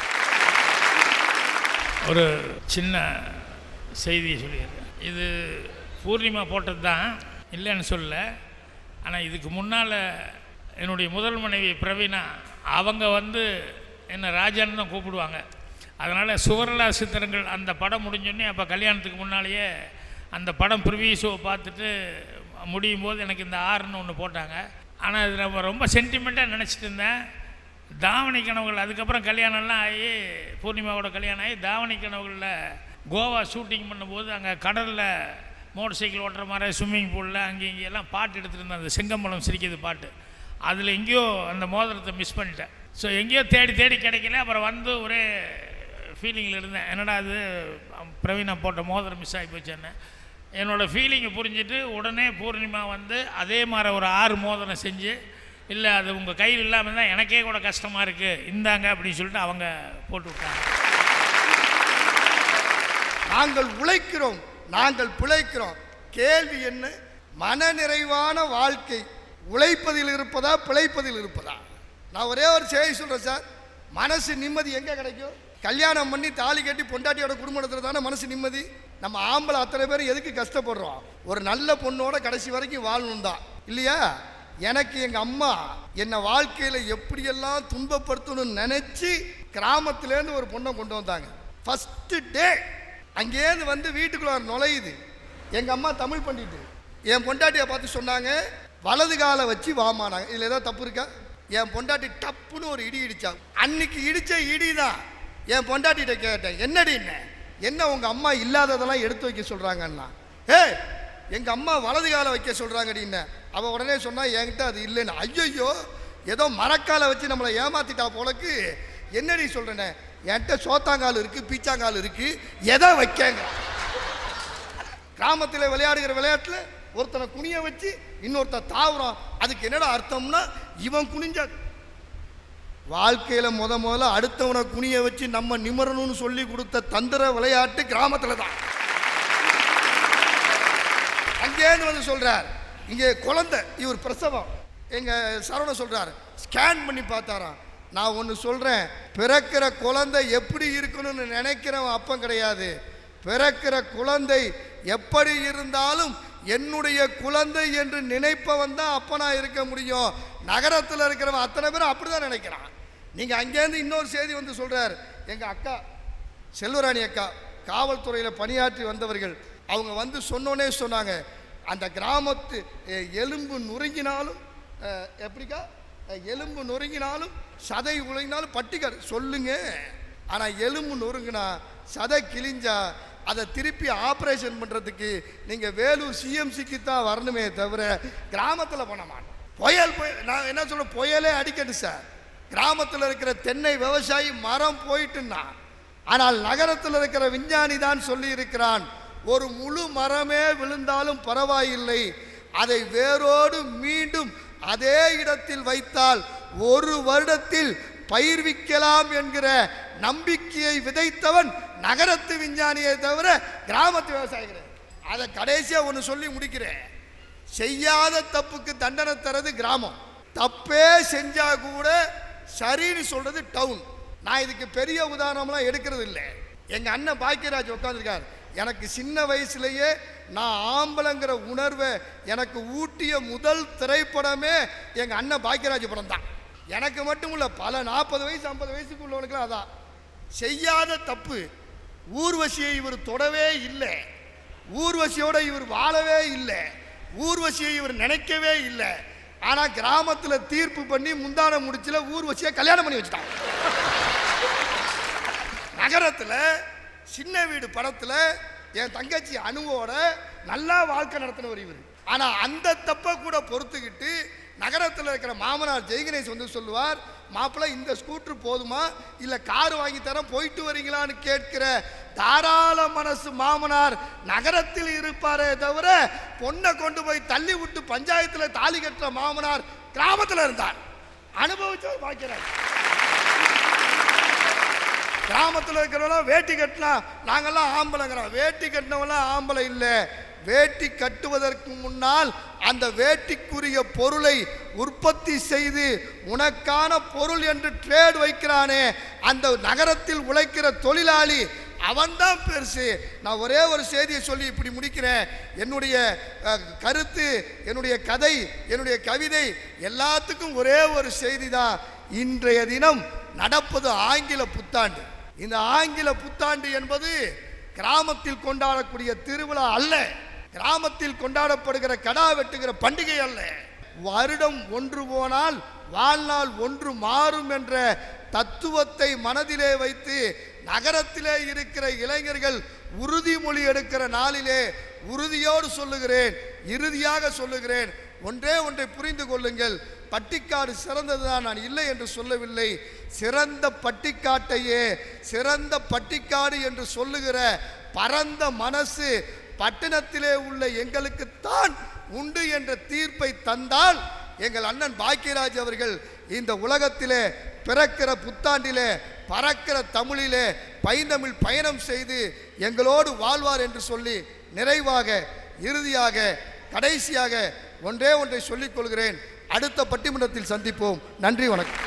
ஒரு சின்ன செய்தியை சொல்லியிருக்கேன் இது பூர்ணிமா போட்டது தான் இல்லைன்னு சொல்ல ஆனால் இதுக்கு முன்னால் என்னுடைய முதல் மனைவி பிரவீனா அவங்க வந்து என்னை ராஜான்னு தான் கூப்பிடுவாங்க அதனால் சுவரலா சித்திரங்கள் அந்த படம் முடிஞ்சோடனே அப்போ கல்யாணத்துக்கு முன்னாலேயே அந்த படம் ப்ரிவியூ ஷோ பார்த்துட்டு முடியும் போது எனக்கு இந்த ஆறுன்னு ஒன்று போட்டாங்க ஆனால் இது நம்ம ரொம்ப சென்டிமெண்ட்டாக நினச்சிட்டு இருந்தேன் தாவணி கனவுகள் அதுக்கப்புறம் கல்யாணம்லாம் ஆகி பூர்ணிமாவோட கல்யாணம் ஆகி தாவணி கனவுகளில் கோவா ஷூட்டிங் பண்ணும்போது அங்கே கடலில் மோட்டர் சைக்கிள் ஓட்டுற மாதிரி ஸ்விம்மிங் பூலில் அங்கே இங்கெல்லாம் பாட்டு எடுத்துகிட்டு இருந்தேன் அந்த செங்கம்பலம் சிரிக்குது பாட்டு அதில் எங்கேயோ அந்த மோதிரத்தை மிஸ் பண்ணிட்டேன் ஸோ எங்கேயோ தேடி தேடி கிடைக்கல அப்புறம் வந்து ஒரே ஃபீலிங்கில் இருந்தேன் என்னடா அது பிரவீனா போட்ட மோதிரம் மிஸ் ஆகி போச்சேன்னு என்னோடய ஃபீலிங்கை புரிஞ்சுட்டு உடனே பூர்ணிமா வந்து அதே மாதிரி ஒரு ஆறு மோதிரம் செஞ்சு இல்லை அது உங்கள் கையில் இல்லாமல் தான் எனக்கே கூட கஷ்டமாக இருக்குது இந்தாங்க அப்படின்னு சொல்லிட்டு அவங்க போட்டு விட்டாங்க நாங்கள் உழைக்கிறோம் நாங்கள் பிழைக்கிறோம் கேள்வி என்ன மனநிறைவான வாழ்க்கை உழைப்பதில் இருப்பதா பிழைப்பதில் இருப்பதா நான் ஒரே ஒரு செய்தி சொல்றேன் சார் மனசு நிம்மதி எங்க கிடைக்கும் கல்யாணம் பண்ணி தாலி கட்டி பொண்டாட்டியோட குடும்பத்தில் தானே மனசு நிம்மதி நம்ம ஆம்பளை அத்தனை பேர் எதுக்கு கஷ்டப்படுறோம் ஒரு நல்ல பொண்ணோட கடைசி வரைக்கும் வாழணும் தான் இல்லையா எனக்கு எங்க அம்மா என்னை வாழ்க்கையில எப்படியெல்லாம் துன்பப்படுத்தணும்னு நினைச்சு கிராமத்திலேருந்து ஒரு பொண்ணை கொண்டு வந்தாங்க ஃபர்ஸ்ட் டே அங்கேருந்து வந்து வீட்டுக்குள்ள நுழையுது எங்க அம்மா தமிழ் பண்ணிட்டு என் பொண்டாட்டியை பார்த்து சொன்னாங்க வலது காலை வச்சு வாமானாங்க இதுல ஏதாவது தப்பு இருக்கா என் பொண்டாட்டி டப்புன்னு ஒரு இடி இடிச்சாங்க அன்னைக்கு இடிச்ச இடி தான் என் பொண்டாட்டிகிட்ட கேட்டேன் என்னடின்னு என்ன உங்க அம்மா இல்லாததெல்லாம் எடுத்து வைக்க சொல்றாங்கன்னா ஏய் எங்க அம்மா வலது காலை வைக்க சொல்றாங்கடின்னு அவ உடனே சொன்னா என்கிட்ட அது இல்லைன்னு ஐயோ ஏதோ மரக்காலை வச்சு நம்மளை ஏமாத்திட்டா போலக்கு என்னடி சொல்றேனே என்கிட்ட சோத்தாங்கால் இருக்கு பீச்சாங்கால் இருக்கு எதை வைக்கங்க கிராமத்தில் விளையாடுகிற விளையாட்டுல ஒருத்தனை குனிய வச்சு இன்னொருத்தன் தாவுறான் அதுக்கு என்னடா அர்த்தம்னா இவன் குனிஞ்ச வாழ்க்கையில முத முதல்ல அடுத்தவனை குனிய வச்சு நம்ம நிமரணும்னு சொல்லி கொடுத்த தந்திர விளையாட்டு கிராமத்துல தான் அங்கேருந்து வந்து சொல்றார் இங்கே குழந்தை இவர் பிரசவம் எங்க சரவண சொல்றார் ஸ்கேன் பண்ணி பார்த்தாராம் நான் ஒன்று சொல்றேன் பிறக்கிற குழந்தை எப்படி இருக்கணும்னு நினைக்கிறவன் அப்பம் கிடையாது பிறக்கிற குழந்தை எப்படி இருந்தாலும் என்னுடைய குழந்தை என்று நினைப்பவன் தான் அப்பனா இருக்க முடியும் நகரத்தில் இருக்கிறவன் அத்தனை பேரும் அப்படிதான் நினைக்கிறான் நீங்க அங்கேருந்து இன்னொரு செய்தி வந்து சொல்றார் எங்க அக்கா செல்வராணி அக்கா காவல்துறையில் பணியாற்றி வந்தவர்கள் அவங்க வந்து சொன்னோன்னே சொன்னாங்க அந்த கிராமத்து எ, எலும்பு நுறுங்கினாலும் அ, எப்படிக்கா அஹ், எலும்பு நொறுங்கினாலும் சதை உலங்கினாலும் பட்டிக்காடு சொல்லுங்க ஆனால் எலும்பு நொறுங்கினா சதை கிழிஞ்சா அதை திருப்பி ஆப்ரேஷன் பண்ணுறதுக்கு நீங்கள் வேலூர் சிஎம்சிக்கு தான் வரணுமே தவிர கிராமத்தில் பண்ண மாட்டோம் புயல் புயல் நான் என்ன சொல்கிறேன் புயலே அடிக்கட்டு சார் கிராமத்தில் இருக்கிற தென்னை விவசாயி மரம் போயிட்டுன்னா ஆனால் நகரத்தில் இருக்கிற விஞ்ஞானி தான் சொல்லி இருக்கிறான் ஒரு முழு மரமே விழுந்தாலும் பரவாயில்லை அதை வேரோடு மீண்டும் அதே இடத்தில் வைத்தால் ஒரு வருடத்தில் பயிர்விக்கலாம் என்கிற நம்பிக்கையை விதைத்தவன் நகரத்து விஞ்ஞானியை தவிர கிராமத்து விவசாயிகள் அதை கடைசியா ஒன்று சொல்லி முடிக்கிறேன் செய்யாத தப்புக்கு தண்டனை தரது கிராமம் தப்பே செஞ்சா கூட சரின்னு சொல்றது டவுன் நான் இதுக்கு பெரிய உதாரணம்லாம் எடுக்கிறது இல்லை எங்க அண்ணன் பாக்கியராஜ் உட்காந்துருக்கார் எனக்கு சின்ன வயசுலயே நான் ஆம்பளைங்கிற உணர்வை எனக்கு ஊட்டிய முதல் திரைப்படமே எங்க அண்ணன் பாக்கியராஜ் படம் தான் எனக்கு மட்டும் இல்ல பல நாற்பது வயசு ஐம்பது வயசுக்கு உள்ளவனுக்குலாம் அதான் செய்யாத தப்பு ஊர்வசியை இவர் தொடவே இல்லை ஊர்வசியோட இவர் வாழவே இல்லை ஊர்வசியை இவர் நினைக்கவே இல்லை ஆனா கிராமத்துல தீர்ப்பு பண்ணி முந்தான முடிச்சுல ஊர்வசியை கல்யாணம் பண்ணி வச்சுட்டாங்க நகரத்துல சின்ன வீடு படத்துல என் தங்கச்சி அணுவோட நல்லா வாழ்க்கை நடத்தினவர் இவர் ஆனா அந்த தப்பை கூட பொறுத்துக்கிட்டு நகரத்தில் இருக்கிற மாமனார் ஜெய்கணேஷ் வந்து சொல்லுவார் மாப்பிள்ளை இந்த ஸ்கூட்டர் போதுமா இல்ல கார் வாங்கி தரேன் போயிட்டு வரீங்களான்னு கேட்கிற தாராள மனசு மாமனார் நகரத்தில் இருப்பாரே தவிர பொண்ணை கொண்டு போய் தள்ளி விட்டு பஞ்சாயத்துல தாலி கட்டுற மாமனார் கிராமத்துல இருந்தார் அனுபவிச்சவர் பாக்கிறார் கிராமத்தில் இருக்கிறவங்களாம் வேட்டி கட்டினா நாங்கெல்லாம் ஆம்பளைங்கிறோம் வேட்டி கட்டினவெல்லாம் ஆம்பளை இல்லை வேட்டி கட்டுவதற்கு முன்னால் அந்த வேட்டிக்குரிய பொருளை உற்பத்தி செய்து உனக்கான பொருள் என்று ட்ரேட் வைக்கிறானே அந்த நகரத்தில் உழைக்கிற தொழிலாளி அவன்தான் பெருசு நான் ஒரே ஒரு செய்தியை சொல்லி இப்படி முடிக்கிறேன் என்னுடைய அஹ், கருத்து என்னுடைய கதை என்னுடைய கவிதை எல்லாத்துக்கும் ஒரே ஒரு செய்தி தான் இன்றைய தினம் நடப்பது ஆங்கில புத்தாண்டு இந்த ஆங்கில புத்தாண்டு என்பது கிராமத்தில் கொண்டாடக்கூடிய திருவிழா அல்ல கிராமத்தில் கொண்டாடப்படுகிற கடா வெட்டுகிற பண்டிகை அல்ல வருடம் ஒன்று போனால் வாழ்நாள் ஒன்று மாறும் என்ற தத்துவத்தை மனதிலே வைத்து நகரத்திலே இருக்கிற இளைஞர்கள் உறுதிமொழி எடுக்கிற நாளிலே உறுதியோடு சொல்லுகிறேன் இறுதியாக சொல்லுகிறேன் ஒன்றே ஒன்றை புரிந்து கொள்ளுங்கள் பட்டிக்காடு சிறந்ததுதான் நான் இல்லை என்று சொல்லவில்லை சிறந்த பட்டிக்காட்டையே சிறந்த பட்டிக்காடு என்று சொல்லுகிற பரந்த மனசு பட்டணத்திலே உள்ள எங்களுக்குத்தான் உண்டு என்ற தீர்ப்பை தந்தால் எங்கள் அண்ணன் பாக்கியராஜ் அவர்கள் இந்த உலகத்திலே பிறக்கிற புத்தாண்டிலே பறக்கிற தமிழிலே பைந்தமிழ் பயணம் செய்து எங்களோடு வாழ்வார் என்று சொல்லி நிறைவாக இறுதியாக கடைசியாக ஒன்றே ஒன்றை சொல்லிக் கொள்கிறேன் அடுத்த பட்டிமன்றத்தில் சந்திப்போம் நன்றி வணக்கம்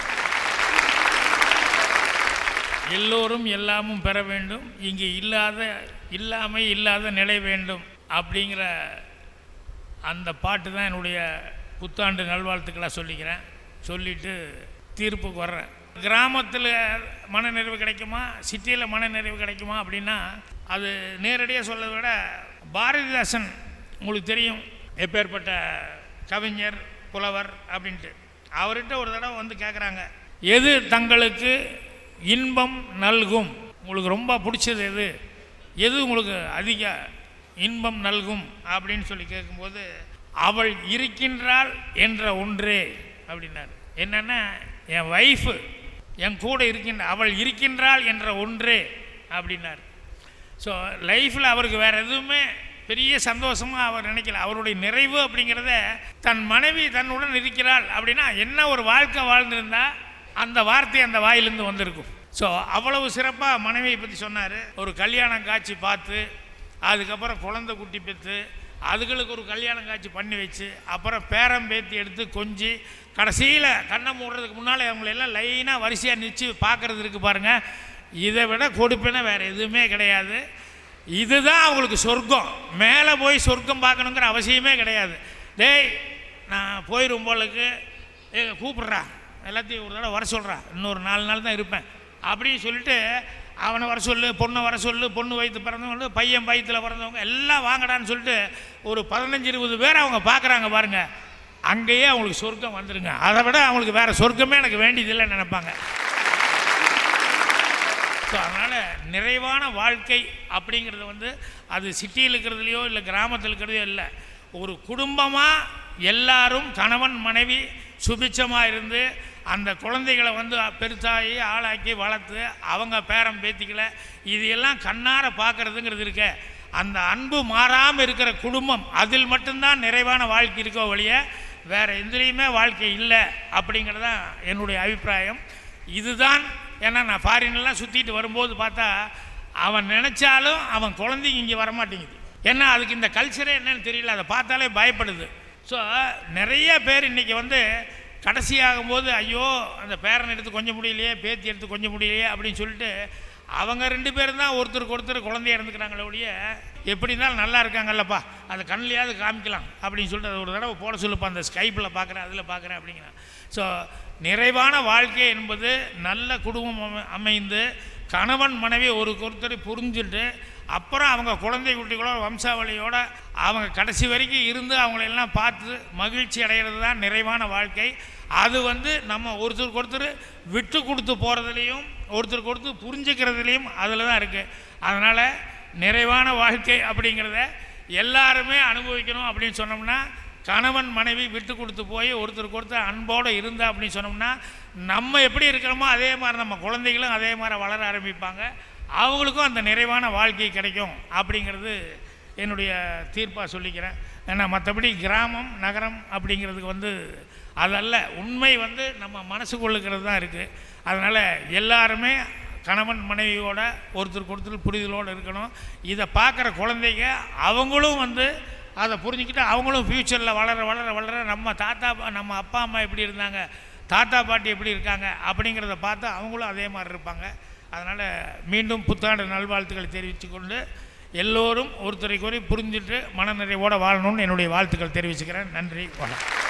எல்லோரும் எல்லாமும் பெற வேண்டும் இங்கே இல்லாத இல்லாமை இல்லாத நிலை வேண்டும் அப்படிங்கிற அந்த பாட்டு தான் என்னுடைய புத்தாண்டு நல்வாழ்த்துக்களாக சொல்லிக்கிறேன் சொல்லிட்டு தீர்ப்புக்கு வர்றேன் கிராமத்தில் மனநிறைவு கிடைக்குமா சிட்டியில் மனநிறைவு கிடைக்குமா அப்படின்னா அது நேரடியாக சொல்றதை விட பாரதிதாசன் உங்களுக்கு தெரியும் எப்பேற்பட்ட கவிஞர் புலவர் அப்படின்ட்டு அவர்கிட்ட ஒரு தடவை வந்து கேட்குறாங்க எது தங்களுக்கு இன்பம் நல்கும் உங்களுக்கு ரொம்ப பிடிச்சது எது எது உங்களுக்கு அதிக இன்பம் நல்கும் அப்படின்னு சொல்லி கேட்கும்போது அவள் இருக்கின்றாள் என்ற ஒன்றே அப்படின்னாரு என்னன்னா என் ஒய்ஃபு என் கூட இருக்கின்ற அவள் இருக்கின்றாள் என்ற ஒன்றே அப்படின்னாரு ஸோ லைஃப்பில் அவருக்கு வேற எதுவுமே பெரிய சந்தோஷமாக அவர் நினைக்கல அவருடைய நிறைவு அப்படிங்கிறத தன் மனைவி தன்னுடன் இருக்கிறாள் அப்படின்னா என்ன ஒரு வாழ்க்கை வாழ்ந்திருந்தா அந்த வார்த்தை அந்த வாயிலிருந்து வந்திருக்கும் ஸோ அவ்வளவு சிறப்பாக மனைவியை பற்றி சொன்னார் ஒரு கல்யாணம் காட்சி பார்த்து அதுக்கப்புறம் குழந்தை குட்டி பெற்று அதுகளுக்கு ஒரு கல்யாணம் காட்சி பண்ணி வச்சு அப்புறம் பேரம் பேத்தி எடுத்து கொஞ்சி கடைசியில் கண்ணை மூடுறதுக்கு முன்னால் அவங்களெல்லாம் லைனாக வரிசையாக நிச்சு பார்க்குறது இருக்குது பாருங்கள் இதை விட கொடுப்பின வேறு எதுவுமே கிடையாது இதுதான் அவங்களுக்கு சொர்க்கம் மேலே போய் சொர்க்கம் பார்க்கணுங்கிற அவசியமே கிடையாது டேய் நான் போயிடும் போலுக்கு ஏ கூப்பிட்றா எல்லாத்தையும் ஒரு தடவை வர சொல்கிறா இன்னொரு நாலு நாள் தான் இருப்பேன் அப்படின்னு சொல்லிட்டு அவனை வர சொல்லு பொண்ணை வர சொல்லு பொண்ணு வயிற்று பிறந்தவங்க பையன் வயிற்றில் பிறந்தவங்க எல்லாம் வாங்கடான்னு சொல்லிட்டு ஒரு பதினஞ்சு இருபது பேர் அவங்க பார்க்குறாங்க பாருங்க அங்கேயே அவங்களுக்கு சொர்க்கம் வந்துருங்க அதை விட அவங்களுக்கு வேறு சொர்க்கமே எனக்கு வேண்டியதில்லைன்னு நினைப்பாங்க ஸோ அதனால் நிறைவான வாழ்க்கை அப்படிங்கிறது வந்து அது சிட்டியில் இருக்கிறதுலையோ இல்லை கிராமத்தில் இருக்கிறதையோ இல்லை ஒரு குடும்பமாக எல்லாரும் கணவன் மனைவி சுபிச்சமாக இருந்து அந்த குழந்தைகளை வந்து பெருசாகி ஆளாக்கி வளர்த்து அவங்க பேரம் பேத்திகளை இது எல்லாம் கண்ணார பார்க்கறதுங்கிறது இருக்க அந்த அன்பு மாறாமல் இருக்கிற குடும்பம் அதில் மட்டும்தான் நிறைவான வாழ்க்கை இருக்கோ ஒழிய வேறு எதுலேயுமே வாழ்க்கை இல்லை அப்படிங்கிறது தான் என்னுடைய அபிப்பிராயம் இதுதான் ஏன்னா நான் ஃபாரின்லாம் சுற்றிட்டு வரும்போது பார்த்தா அவன் நினச்சாலும் அவன் குழந்தைங்க இங்கே வரமாட்டேங்குது ஏன்னா அதுக்கு இந்த கல்ச்சரே என்னன்னு தெரியல அதை பார்த்தாலே பயப்படுது ஸோ நிறைய பேர் இன்றைக்கி வந்து கடைசியாகும்போது ஐயோ அந்த பேரன் எடுத்து கொஞ்சம் முடியலையே பேத்தி எடுத்து கொஞ்சம் முடியலையே அப்படின்னு சொல்லிட்டு அவங்க ரெண்டு பேரும் தான் ஒருத்தருக்கு ஒருத்தர் குழந்தைய இருந்துக்கிறாங்களே ஒழிய எப்படி இருந்தாலும் நல்லா இருக்காங்கல்லப்பா அதை கண்ணிலையாவது காமிக்கலாம் அப்படின்னு சொல்லிட்டு அதை ஒரு தடவை போட சொல்லுப்பா அந்த ஸ்கைப்பில் பார்க்குறேன் அதில் பார்க்குறேன் அப்படிங்கிறான் ஸோ நிறைவான வாழ்க்கை என்பது நல்ல குடும்பம் அமை- அமைந்து கணவன் மனைவி ஒரு ஒருத்தரை புரிஞ்சுட்டு அப்புறம் அவங்க குழந்தை குட்டிகளோட வம்சாவளியோட அவங்க கடைசி வரைக்கும் இருந்து அவங்களெல்லாம் பார்த்து மகிழ்ச்சி அடைகிறது தான் நிறைவான வாழ்க்கை அது வந்து நம்ம ஒருத்தருக்கு ஒருத்தர் விட்டு கொடுத்து போகிறதுலையும் ஒருத்தருக்கு ஒருத்தர் புரிஞ்சுக்கிறதுலையும் அதில் தான் இருக்குது அதனால் நிறைவான வாழ்க்கை அப்படிங்கிறத எல்லாருமே அனுபவிக்கணும் அப்படின்னு சொன்னோம்னா கணவன் மனைவி விட்டு கொடுத்து போய் ஒருத்தருக்கு ஒருத்தர் அன்போடு இருந்தா அப்படின்னு சொன்னோம்னா நம்ம எப்படி இருக்கிறோமோ அதே மாதிரி நம்ம குழந்தைகளும் அதே மாதிரி வளர ஆரம்பிப்பாங்க அவங்களுக்கும் அந்த நிறைவான வாழ்க்கை கிடைக்கும் அப்படிங்கிறது என்னுடைய தீர்ப்பாக சொல்லிக்கிறேன் ஏன்னா மற்றபடி கிராமம் நகரம் அப்படிங்கிறதுக்கு வந்து அதல்ல உண்மை வந்து நம்ம மனசுக்குள்ளுக்கிறது தான் இருக்குது அதனால் எல்லாருமே கணவன் மனைவியோட ஒருத்தருக்கு ஒருத்தர் புரிதலோடு இருக்கணும் இதை பார்க்குற குழந்தைங்க அவங்களும் வந்து அதை புரிஞ்சுக்கிட்டு அவங்களும் ஃப்யூச்சரில் வளர வளர வளர நம்ம தாத்தா பா- நம்ம அப்பா அம்மா எப்படி இருந்தாங்க தாத்தா பாட்டி எப்படி இருக்காங்க அப்படிங்கிறத பார்த்து அவங்களும் அதே மாதிரி இருப்பாங்க அதனால் மீண்டும் புத்தாண்டு நல்வாழ்த்துக்களை தெரிவித்துக் கொண்டு எல்லோரும் ஒருத்தரை குறை புரிஞ்சுட்டு மனநிறைவோடு வாழணும்னு என்னுடைய வாழ்த்துக்கள் தெரிவிச்சுக்கிறேன் நன்றி வணக்கம்